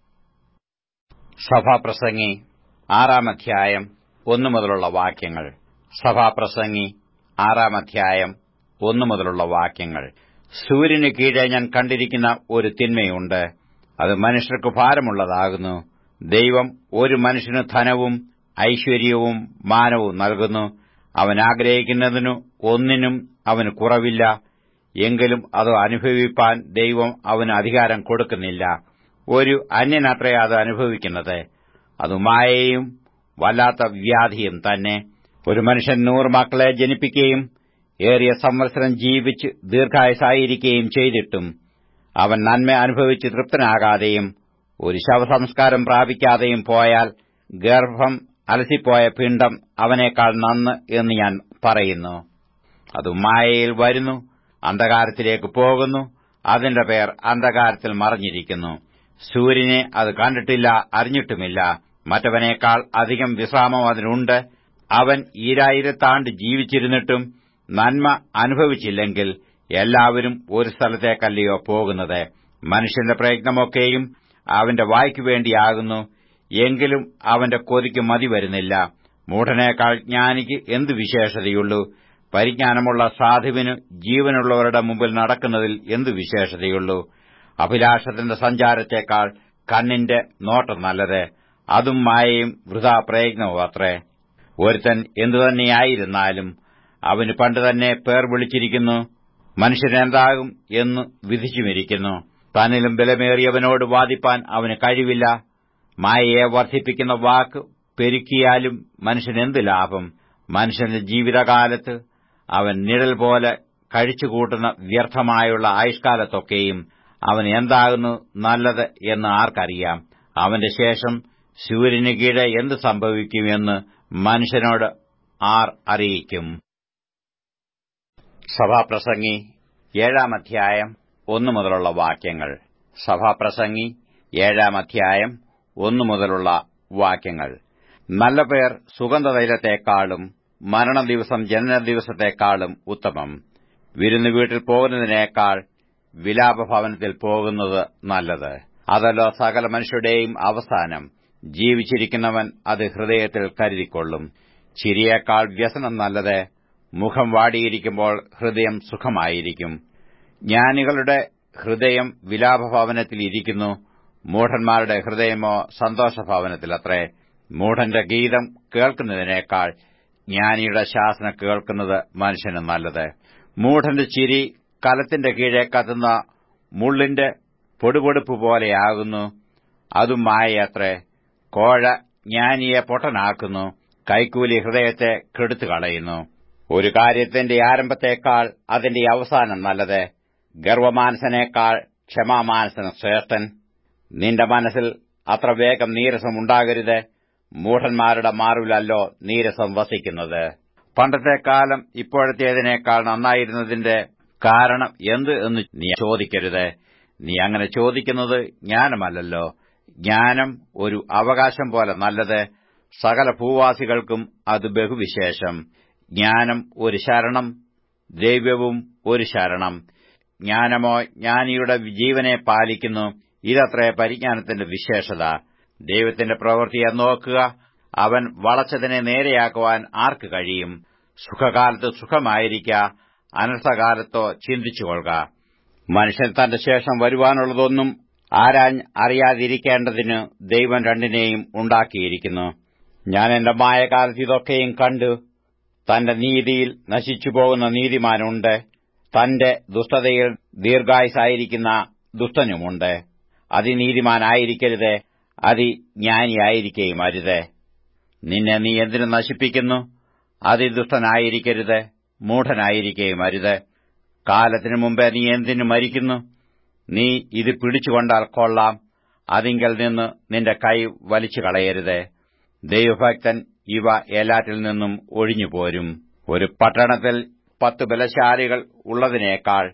സഭാപ്രസംഗി ആറാം അധ്യായം ഒന്നു മുതലുള്ള വാക്യങ്ങൾ സഭാപ്രസംഗി ആറാം അധ്യായം ഒന്നു മുതലുള്ള വാക്യങ്ങൾ സൂര്യന് കീഴെ ഞാൻ കണ്ടിരിക്കുന്ന ഒരു തിന്മയുണ്ട് അത് മനുഷ്യർക്ക് ഭാരമുള്ളതാകുന്നു ദൈവം ഒരു മനുഷ്യന് ധനവും ഐശ്വര്യവും മാനവും നൽകുന്നു അവൻ ആഗ്രഹിക്കുന്നതിനു ഒന്നിനും അവന് കുറവില്ല എങ്കിലും അത് അനുഭവിപ്പാൻ ദൈവം അവന് അധികാരം കൊടുക്കുന്നില്ല ഒരു അന്യനത്രേ അത് അനുഭവിക്കുന്നത് അത് മായയും വല്ലാത്ത വ്യാധിയും തന്നെ ഒരു മനുഷ്യൻ നൂറ് മക്കളെ ജനിപ്പിക്കുകയും ഏറിയ സംവത്സരം ജീവിച്ച് ദീർഘായുസായിരിക്കുകയും ചെയ്തിട്ടും അവൻ നന്മ അനുഭവിച്ച് തൃപ്തനാകാതെയും ഒരു ശവസംസ്കാരം പ്രാപിക്കാതെയും പോയാൽ ഗർഭം അലസിപ്പോയ പിണ്ഡം അവനേക്കാൾ നന്ന് എന്ന് ഞാൻ പറയുന്നു അത് മായയിൽ വരുന്നു അന്ധകാരത്തിലേക്ക് പോകുന്നു അതിന്റെ പേർ അന്ധകാരത്തിൽ മറഞ്ഞിരിക്കുന്നു സൂര്യനെ അത് കണ്ടിട്ടില്ല അറിഞ്ഞിട്ടുമില്ല മറ്റവനേക്കാൾ അധികം വിശ്രാമം അതിനുണ്ട് അവൻ ഈരായിരത്താണ്ട് ജീവിച്ചിരുന്നിട്ടും നന്മ അനുഭവിച്ചില്ലെങ്കിൽ എല്ലാവരും ഒരു സ്ഥലത്തേക്കല്ലയോ പോകുന്നത് മനുഷ്യന്റെ പ്രയത്നമൊക്കെയും അവന്റെ വായ്ക്കു വേണ്ടിയാകുന്നു എങ്കിലും അവന്റെ കൊതിക്ക് മതി വരുന്നില്ല മൂഢനേക്കാൾ ജ്ഞാനിക്ക് എന്തു വിശേഷതയുള്ളൂ പരിജ്ഞാനമുള്ള സാധുവിന് ജീവനുള്ളവരുടെ മുമ്പിൽ നടക്കുന്നതിൽ എന്തു വിശേഷതയുള്ളൂ അഭിലാഷത്തിന്റെ സഞ്ചാരത്തേക്കാൾ കണ്ണിന്റെ നോട്ടം നല്ലത് അതും മായയും വൃഥാ പ്രയത്നവും അത്രേ ഒരുത്തൻ എന്തുതന്നെയായിരുന്നാലും അവന് പണ്ടുതന്നെ പേർ വിളിച്ചിരിക്കുന്നു മനുഷ്യനെന്താകും എന്ന് വിധിച്ചുമിരിക്കുന്നു തന്നിലും ബലമേറിയവനോട് വാദിപ്പാൻ അവന് കഴിവില്ല മായയെ വർദ്ധിപ്പിക്കുന്ന വാക്ക് പെരുക്കിയാലും മനുഷ്യനെന്ത് ലാഭം മനുഷ്യന്റെ ജീവിതകാലത്ത് അവൻ നിഴൽ പോലെ കഴിച്ചുകൂട്ടുന്ന വ്യർത്ഥമായുള്ള ആയുഷ്കാലത്തൊക്കെയും അവൻ എന്താകുന്നു നല്ലത് എന്ന് ആർക്കറിയാം അവന്റെ ശേഷം സൂര്യന് കീഴെ എന്ത് സംഭവിക്കുമെന്ന് മനുഷ്യനോട് ആർ അറിയിക്കും സഭാപ്രസംഗി ഏഴാം അധ്യായം ഒന്നു മുതലുള്ള വാക്യങ്ങൾ സഭാപ്രസംഗി ഏഴാം അധ്യായം ഒന്നു മുതലുള്ള വാക്യങ്ങൾ നല്ല പേർ സുഗന്ധതൈലത്തെക്കാളും മരണദിവസം ജനനദിവസത്തെക്കാളും ഉത്തമം വിരുന്നു വീട്ടിൽ പോകുന്നതിനേക്കാൾ വിലാപഭവനത്തിൽ പോകുന്നത് നല്ലത് അതല്ലോ സകല മനുഷ്യരുടെയും അവസാനം ജീവിച്ചിരിക്കുന്നവൻ അത് ഹൃദയത്തിൽ കരുതിക്കൊള്ളും ചിരിയേക്കാൾ വ്യസനം നല്ലത് മുഖം വാടിയിരിക്കുമ്പോൾ ഹൃദയം സുഖമായിരിക്കും ജ്ഞാനികളുടെ ഹൃദയം വിലാപഭവനത്തിൽ ഇരിക്കുന്നു മൂഢന്മാരുടെ ഹൃദയമോ സന്തോഷഭവനത്തിലത്രേ മൂഢന്റെ ഗീതം കേൾക്കുന്നതിനേക്കാൾ ജ്ഞാനിയുടെ ശാസന കേൾക്കുന്നത് മനുഷ്യന് നല്ലത് മൂഢന്റെ ചിരി കലത്തിന്റെ കീഴെ കത്തുന്ന മുള്ളിന്റെ പൊടുപൊടുപ്പ് പോലെയാകുന്നു അതും മായയത്രേ കോഴ ജ്ഞാനിയെ പൊട്ടനാക്കുന്നു കൈക്കൂലി ഹൃദയത്തെ കെടുത്തു കളയുന്നു ഒരു കാര്യത്തിന്റെ ആരംഭത്തേക്കാൾ അതിന്റെ അവസാനം നല്ലത് ഗർവമാനസനേക്കാൾ ക്ഷമാമാനസന് ശ്രേഷ്ഠൻ നിന്റെ മനസ്സിൽ അത്ര വേഗം നീരസം ഉണ്ടാകരുത് മൂഢന്മാരുടെ മാറിലല്ലോ നീരസം വസിക്കുന്നത് പണ്ടത്തെ കാലം ഇപ്പോഴത്തേതിനേക്കാൾ നന്നായിരുന്നതിന്റെ കാരണം എന്ത് എന്ന് നീ ചോദിക്കരുത് നീ അങ്ങനെ ചോദിക്കുന്നത് ജ്ഞാനമല്ലല്ലോ ജ്ഞാനം ഒരു അവകാശം പോലെ നല്ലത് സകല ഭൂവാസികൾക്കും അത് ബഹുവിശേഷം ജ്ഞാനം ഒരു ശരണം ദ്രവ്യവും ഒരു ശരണം ജ്ഞാനമോ ജ്ഞാനിയുടെ ജീവനെ പാലിക്കുന്നു ഇതത്രേ പരിജ്ഞാനത്തിന്റെ വിശേഷത ദൈവത്തിന്റെ പ്രവൃത്തിയെ നോക്കുക അവൻ വളച്ചതിനെ നേരെയാക്കുവാൻ ആർക്ക് കഴിയും സുഖകാലത്ത് സുഖമായിരിക്ക അനർത്ഥകാലത്തോ ചിന്തിച്ചുകൊള്ളുക മനുഷ്യൻ തന്റെ ശേഷം വരുവാനുള്ളതൊന്നും ആരാൻ അറിയാതിരിക്കേണ്ടതിന് ദൈവം രണ്ടിനെയും ഉണ്ടാക്കിയിരിക്കുന്നു ഞാൻ എന്റെ മായകാലത്ത് ഇതൊക്കെയും കണ്ടു തന്റെ നീതിയിൽ നശിച്ചുപോകുന്ന നീതിമാനുണ്ട് തന്റെ ദുഷ്ടതയിൽ ദീർഘായുസായിരിക്കുന്ന ദുഷ്ടനുമുണ്ട് അതിനീതിമാനായിരിക്കരുത് അതിജ്ഞാനിയായിരിക്കുകയും അരുത് നിന്നെ നീ എന്തിനു നശിപ്പിക്കുന്നു അതിദുഷ്ടനായിരിക്കരുത് മൂഢനായിരിക്കുകയും അരുത് കാലത്തിനു മുമ്പേ നീ എന്തിനു മരിക്കുന്നു നീ ഇത് പിടിച്ചുകൊണ്ടാൽ കൊള്ളാം അതിങ്കൽ നിന്ന് നിന്റെ കൈ വലിച്ചു കളയരുത് ദൈവഭക്തൻ ഇവ എല്ലാറ്റിൽ നിന്നും ഒഴിഞ്ഞുപോരും ഒരു പട്ടണത്തിൽ പത്ത് ബലശാലികൾ ഉള്ളതിനേക്കാൾ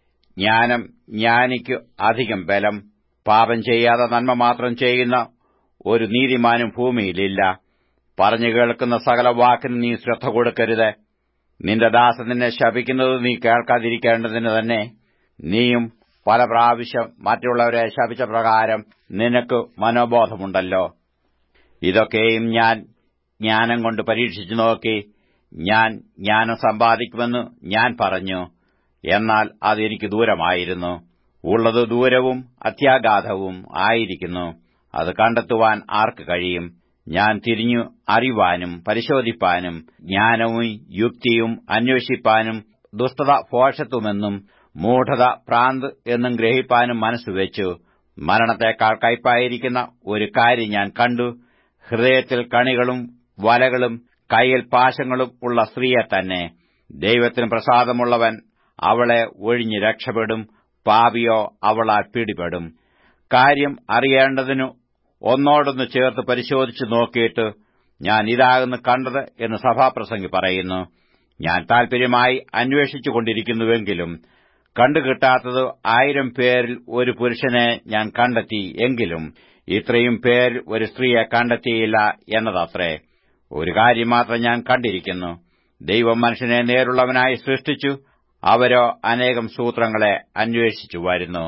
ജ്ഞാനം ജ്ഞാനിക്കു അധികം ബലം പാപം ചെയ്യാതെ നന്മ മാത്രം ചെയ്യുന്ന ഒരു നീതിമാനും ഭൂമിയിലില്ല പറഞ്ഞു കേൾക്കുന്ന സകല വാക്കിന് നീ ശ്രദ്ധ കൊടുക്കരുത് നിന്റെ ദാസൻ നിന്നെ ശപിക്കുന്നത് നീ കേൾക്കാതിരിക്കേണ്ടതിന് തന്നെ നീയും പല പ്രാവശ്യം മറ്റുള്ളവരെ ശപിച്ച പ്രകാരം നിനക്ക് മനോബോധമുണ്ടല്ലോ ഇതൊക്കെയും ഞാൻ ജ്ഞാനം കൊണ്ട് പരീക്ഷിച്ചു നോക്കി ഞാൻ ജ്ഞാനം സമ്പാദിക്കുമെന്ന് ഞാൻ പറഞ്ഞു എന്നാൽ അതെനിക്ക് ദൂരമായിരുന്നു ഉള്ളത് ദൂരവും അത്യാഘാതവും ആയിരിക്കുന്നു അത് കണ്ടെത്തുവാൻ ആർക്ക് കഴിയും ഞാൻ തിരിഞ്ഞു അറിവാനും പരിശോധിപ്പാനും ജ്ഞാനവും യുക്തിയും അന്വേഷിപ്പാനും ദുഷ്ടത ഫോഷത്വമെന്നും മൂഢത പ്രാന്ത് എന്നും ഗ്രഹിപ്പാനും മനസ്സുവെച്ചു മരണത്തെക്കാൾ കയ്പായിരിക്കുന്ന ഒരു കാര്യം ഞാൻ കണ്ടു ഹൃദയത്തിൽ കണികളും വലകളും കൈയിൽ പാശങ്ങളും ഉള്ള സ്ത്രീയെ തന്നെ ദൈവത്തിന് പ്രസാദമുള്ളവൻ അവളെ ഒഴിഞ്ഞ് രക്ഷപ്പെടും പാപിയോ അവളാൽ പിടിപെടും കാര്യം അറിയേണ്ടതിനു ഒന്നോടൊന്ന് ചേർത്ത് പരിശോധിച്ചു നോക്കിയിട്ട് ഞാൻ ഇതാകുന്നു കണ്ടത് എന്ന് സഭാപ്രസംഗി പറയുന്നു ഞാൻ താൽപര്യമായി അന്വേഷിച്ചുകൊണ്ടിരിക്കുന്നുവെങ്കിലും കണ്ടുകിട്ടാത്തത് ആയിരം പേരിൽ ഒരു പുരുഷനെ ഞാൻ കണ്ടെത്തി എങ്കിലും ഇത്രയും പേരിൽ ഒരു സ്ത്രീയെ കണ്ടെത്തിയില്ല എന്നതത്രേ ഒരു കാര്യം മാത്രം ഞാൻ കണ്ടിരിക്കുന്നു ദൈവം മനുഷ്യനെ നേരുള്ളവനായി സൃഷ്ടിച്ചു അവരോ അനേകം സൂത്രങ്ങളെ അന്വേഷിച്ചു വരുന്നു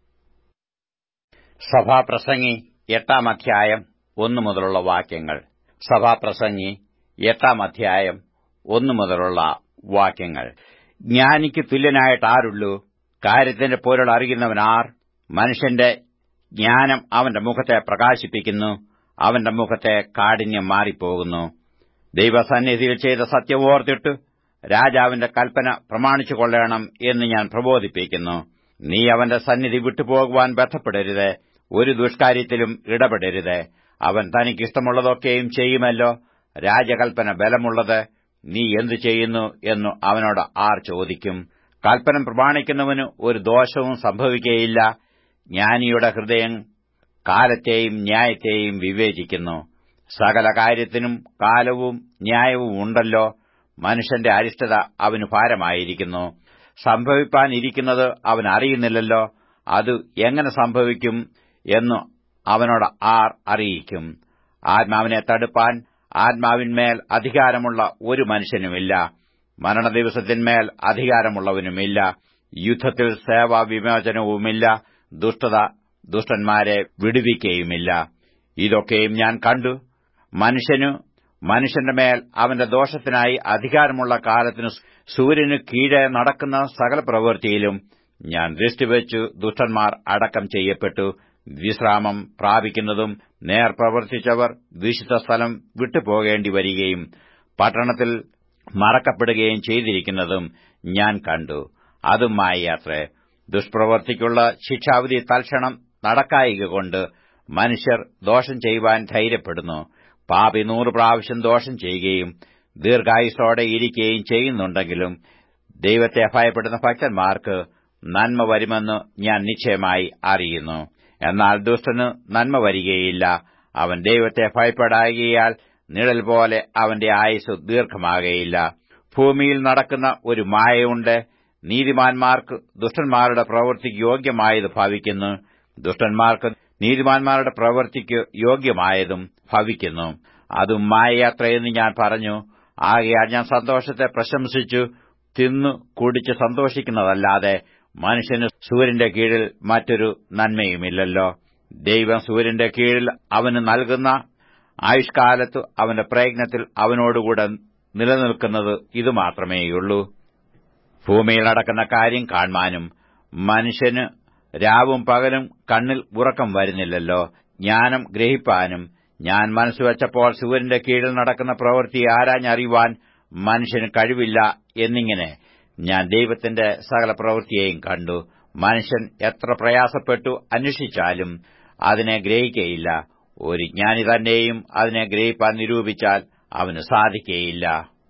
സഭാപ്രസംഗി എട്ടാം അധ്യായം ഒന്നു മുതലുള്ള വാക്യങ്ങൾ സഭാപ്രസംഗി എട്ടാം അധ്യായം ഒന്നു മുതലുള്ള വാക്യങ്ങൾ ജ്ഞാനിക്ക് തുല്യനായിട്ട് ആരുള്ളൂ കാര്യത്തിന്റെ പൊരുൾ അറിയുന്നവനാർ മനുഷ്യന്റെ ജ്ഞാനം അവന്റെ മുഖത്തെ പ്രകാശിപ്പിക്കുന്നു അവന്റെ മുഖത്തെ കാഠിന്യം മാറിപ്പോകുന്നു ദൈവസന്നിധിയിൽ ചെയ്ത സത്യമോർത്തിട്ട് രാജാവിന്റെ കൽപ്പന പ്രമാണിച്ചു കൊള്ളണം എന്ന് ഞാൻ പ്രബോധിപ്പിക്കുന്നു നീ അവന്റെ സന്നിധി വിട്ടുപോകുവാൻ ബന്ധപ്പെടരുത് ഒരു ദുഷ്കാര്യത്തിലും ഇടപെടരുത് അവൻ തനിക്കിഷ്ടമുള്ളതൊക്കെയും ചെയ്യുമല്ലോ രാജകൽപ്പന ബലമുള്ളത് നീ എന്തു ചെയ്യുന്നു എന്നു അവനോട് ആർ ചോദിക്കും കൽപ്പന പ്രമാണിക്കുന്നവന് ഒരു ദോഷവും സംഭവിക്കുകയില്ല ജ്ഞാനിയുടെ ഹൃദയം കാലത്തെയും ന്യായത്തെയും വിവേചിക്കുന്നു സകല കാര്യത്തിനും കാലവും ന്യായവും ഉണ്ടല്ലോ മനുഷ്യന്റെ അരിഷ്ടത അവന് ഭാരമായിരിക്കുന്നു സംഭവിപ്പാനിരിക്കുന്നത് അവൻ അറിയുന്നില്ലല്ലോ അത് എങ്ങനെ സംഭവിക്കും എന്നു അവനോട് ആർ അറിയിക്കും ആത്മാവിനെ തടുപ്പാൻ ആത്മാവിന്മേൽ അധികാരമുള്ള ഒരു മനുഷ്യനുമില്ല മരണദിവസത്തിന്മേൽ അധികാരമുള്ളവനുമില്ല യുദ്ധത്തിൽ സേവാ വിമോചനവുമില്ല ദുഷ്ടത ദുഷ്ടന്മാരെ വിടുവിക്കുകയുമില്ല ഇതൊക്കെയും ഞാൻ കണ്ടു മനുഷ്യനു മനുഷ്യന്റെ മേൽ അവന്റെ ദോഷത്തിനായി അധികാരമുള്ള കാലത്തിനു സൂര്യനു കീഴെ നടക്കുന്ന സകല പ്രവൃത്തിയിലും ഞാൻ ദൃഷ്ടിവെച്ചു ദുഷ്ടന്മാർ അടക്കം ചെയ്യപ്പെട്ടു വിശ്രാമം പ്രാപിക്കുന്നതും നേർ പ്രവർത്തിച്ചവർ വിശുദ്ധ സ്ഥലം വിട്ടുപോകേണ്ടി വരികയും പട്ടണത്തിൽ മറക്കപ്പെടുകയും ചെയ്തിരിക്കുന്നതും ഞാൻ കണ്ടു അതും മായയാത്രേ ദുഷ്പ്രവർത്തിക്കുള്ള ശിക്ഷാവിധി തൽക്ഷണം നടക്കായികൊണ്ട് മനുഷ്യർ ദോഷം ചെയ്യുവാൻ ധൈര്യപ്പെടുന്നു പാപി നൂറ് പ്രാവശ്യം ദോഷം ചെയ്യുകയും ദീർഘായുസോടെ ഇരിക്കുകയും ചെയ്യുന്നുണ്ടെങ്കിലും ദൈവത്തെ ഭയപ്പെടുന്ന ഭക്തന്മാർക്ക് നന്മ വരുമെന്ന് ഞാൻ നിശ്ചയമായി അറിയുന്നു എന്നാൽ ദുഷ്ടന് നന്മ വരികയില്ല അവൻ ദൈവത്തെ ഭയപ്പെടാകിയാൽ നിഴൽ പോലെ അവന്റെ ആയുസ് ദീർഘമാകയില്ല ഭൂമിയിൽ നടക്കുന്ന ഒരു മായയുണ്ട് നീതിമാന്മാർക്ക് ദുഷ്ടന്മാരുടെ പ്രവൃത്തിക്ക് യോഗ്യമായത് ഭവിക്കുന്നു ദുഷ്ടന്മാർക്ക് നീതിമാന്മാരുടെ പ്രവൃത്തിക്ക് യോഗ്യമായതും ഭവിക്കുന്നു അതും മായയാത്രയെന്ന് ഞാൻ പറഞ്ഞു ആകയാൽ ഞാൻ സന്തോഷത്തെ പ്രശംസിച്ചു തിന്നു കുടിച്ച് സന്തോഷിക്കുന്നതല്ലാതെ മനുഷ്യന് സൂര്യന്റെ കീഴിൽ മറ്റൊരു നന്മയുമില്ലല്ലോ ദൈവം സൂര്യന്റെ കീഴിൽ അവന് നൽകുന്ന ആയുഷ്കാലത്ത് അവന്റെ പ്രയത്നത്തിൽ അവനോടുകൂടെ നിലനിൽക്കുന്നത് ഇതുമാത്രമേയുള്ളൂ ഭൂമിയിൽ നടക്കുന്ന കാര്യം കാണുവാനും മനുഷ്യന് രാവും പകലും കണ്ണിൽ ഉറക്കം വരുന്നില്ലല്ലോ ജ്ഞാനം ഗ്രഹിപ്പാനും ഞാൻ മനസ്സുവെച്ചപ്പോൾ സൂര്യന്റെ കീഴിൽ നടക്കുന്ന പ്രവൃത്തി ആരാഞ്ഞറിയുവാൻ മനുഷ്യന് കഴിവില്ല എന്നിങ്ങനെ ഞാൻ ദൈവത്തിന്റെ സകല പ്രവൃത്തിയെയും കണ്ടു മനുഷ്യൻ എത്ര പ്രയാസപ്പെട്ടു അന്വേഷിച്ചാലും അതിനെ ഗ്രഹിക്കയില്ല ഒരു ജ്ഞാനി തന്നെയും അതിനെ ഗ്രഹിപ്പാൻ നിരൂപിച്ചാൽ അവന് സാധിക്കയില്ല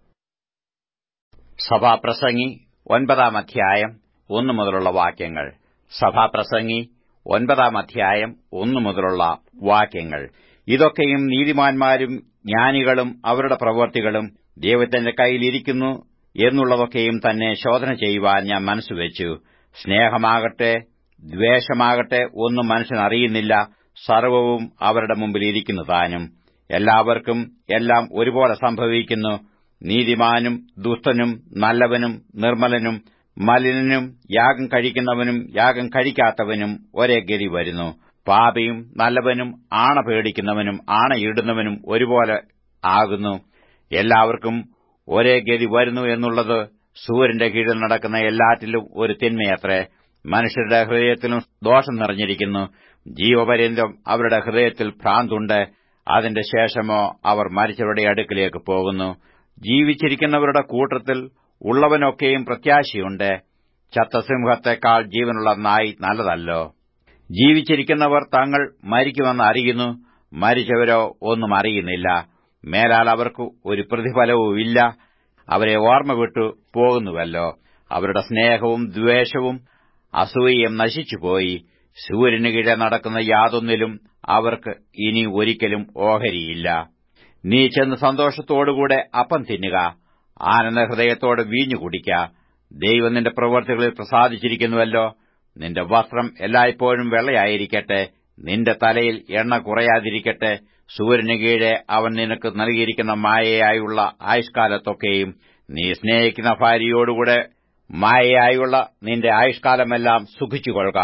സഭാപ്രസംഗി ഒൻപതാം അധ്യായം ഒന്നു മുതലുള്ള വാക്യങ്ങൾ സഭാപ്രസംഗി ഒൻപതാം അധ്യായം ഒന്നു മുതലുള്ള വാക്യങ്ങൾ ഇതൊക്കെയും നീതിമാന്മാരും ജ്ഞാനികളും അവരുടെ പ്രവൃത്തികളും ദൈവത്തിന്റെ കയ്യിലിരിക്കുന്നു എന്നുള്ളതൊക്കെയും തന്നെ ശോധന ചെയ്യുവാൻ ഞാൻ മനസ്സുവെച്ചു സ്നേഹമാകട്ടെ ദ്വേഷമാകട്ടെ ഒന്നും മനുഷ്യൻ അറിയുന്നില്ല സർവവും അവരുടെ മുമ്പിൽ ഇരിക്കുന്നു താനും എല്ലാവർക്കും എല്ലാം ഒരുപോലെ സംഭവിക്കുന്നു നീതിമാനും ദുഷ്ടനും നല്ലവനും നിർമ്മലനും മലിനനും യാഗം കഴിക്കുന്നവനും യാഗം കഴിക്കാത്തവനും ഒരേ ഗതി വരുന്നു പാപിയും നല്ലവനും ആണ പേടിക്കുന്നവനും ആണയിടുന്നവനും ഒരുപോലെ ആകുന്നു എല്ലാവർക്കും ഒരേ ഗതി വരുന്നു എന്നുള്ളത് സൂര്യന്റെ കീഴിൽ നടക്കുന്ന എല്ലാറ്റിലും ഒരു തിന്മയത്രേ മനുഷ്യരുടെ ഹൃദയത്തിലും ദോഷം നിറഞ്ഞിരിക്കുന്നു ജീവപര്യന്തം അവരുടെ ഹൃദയത്തിൽ ഭ്രാന്തുണ്ട് അതിന്റെ ശേഷമോ അവർ മരിച്ചവരുടെ അടുക്കിലേക്ക് പോകുന്നു ജീവിച്ചിരിക്കുന്നവരുടെ കൂട്ടത്തിൽ ഉള്ളവനൊക്കെയും പ്രത്യാശയുണ്ട് ചത്തസിംഹത്തെക്കാൾ ജീവനുള്ള നായി നല്ലതല്ലോ ജീവിച്ചിരിക്കുന്നവർ തങ്ങൾ മരിക്കുമെന്ന് അറിയുന്നു മരിച്ചവരോ ഒന്നും അറിയുന്നില്ല മേലാൽ അവർക്ക് ഒരു പ്രതിഫലവുമില്ല അവരെ ഓർമ്മ വിട്ടു പോകുന്നുവല്ലോ അവരുടെ സ്നേഹവും ദ്വേഷവും അസൂയയും നശിച്ചുപോയി സൂര്യന് കീഴെ നടക്കുന്ന യാതൊന്നിലും അവർക്ക് ഇനി ഒരിക്കലും ഓഹരിയില്ല നീ ചെന്ന് സന്തോഷത്തോടുകൂടെ അപ്പം തിന്നുക ആനന്ദ ഹൃദയത്തോടെ വീഞ്ഞു കുടിക്ക ദൈവം നിന്റെ പ്രവൃത്തികളിൽ പ്രസാദിച്ചിരിക്കുന്നുവല്ലോ നിന്റെ വസ്ത്രം എല്ലായ്പ്പോഴും വെള്ളയായിരിക്കട്ടെ നിന്റെ തലയിൽ എണ്ണ കുറയാതിരിക്കട്ടെ സൂര്യന് കീഴെ അവൻ നിനക്ക് നൽകിയിരിക്കുന്ന മായയായുള്ള ആയുഷ്കാലത്തൊക്കെയും നീ സ്നേഹിക്കുന്ന ഭാര്യയോടുകൂടെ മായയായുള്ള നിന്റെ ആയുഷ്കാലമെല്ലാം സുഖിച്ചുകൊള്ളുക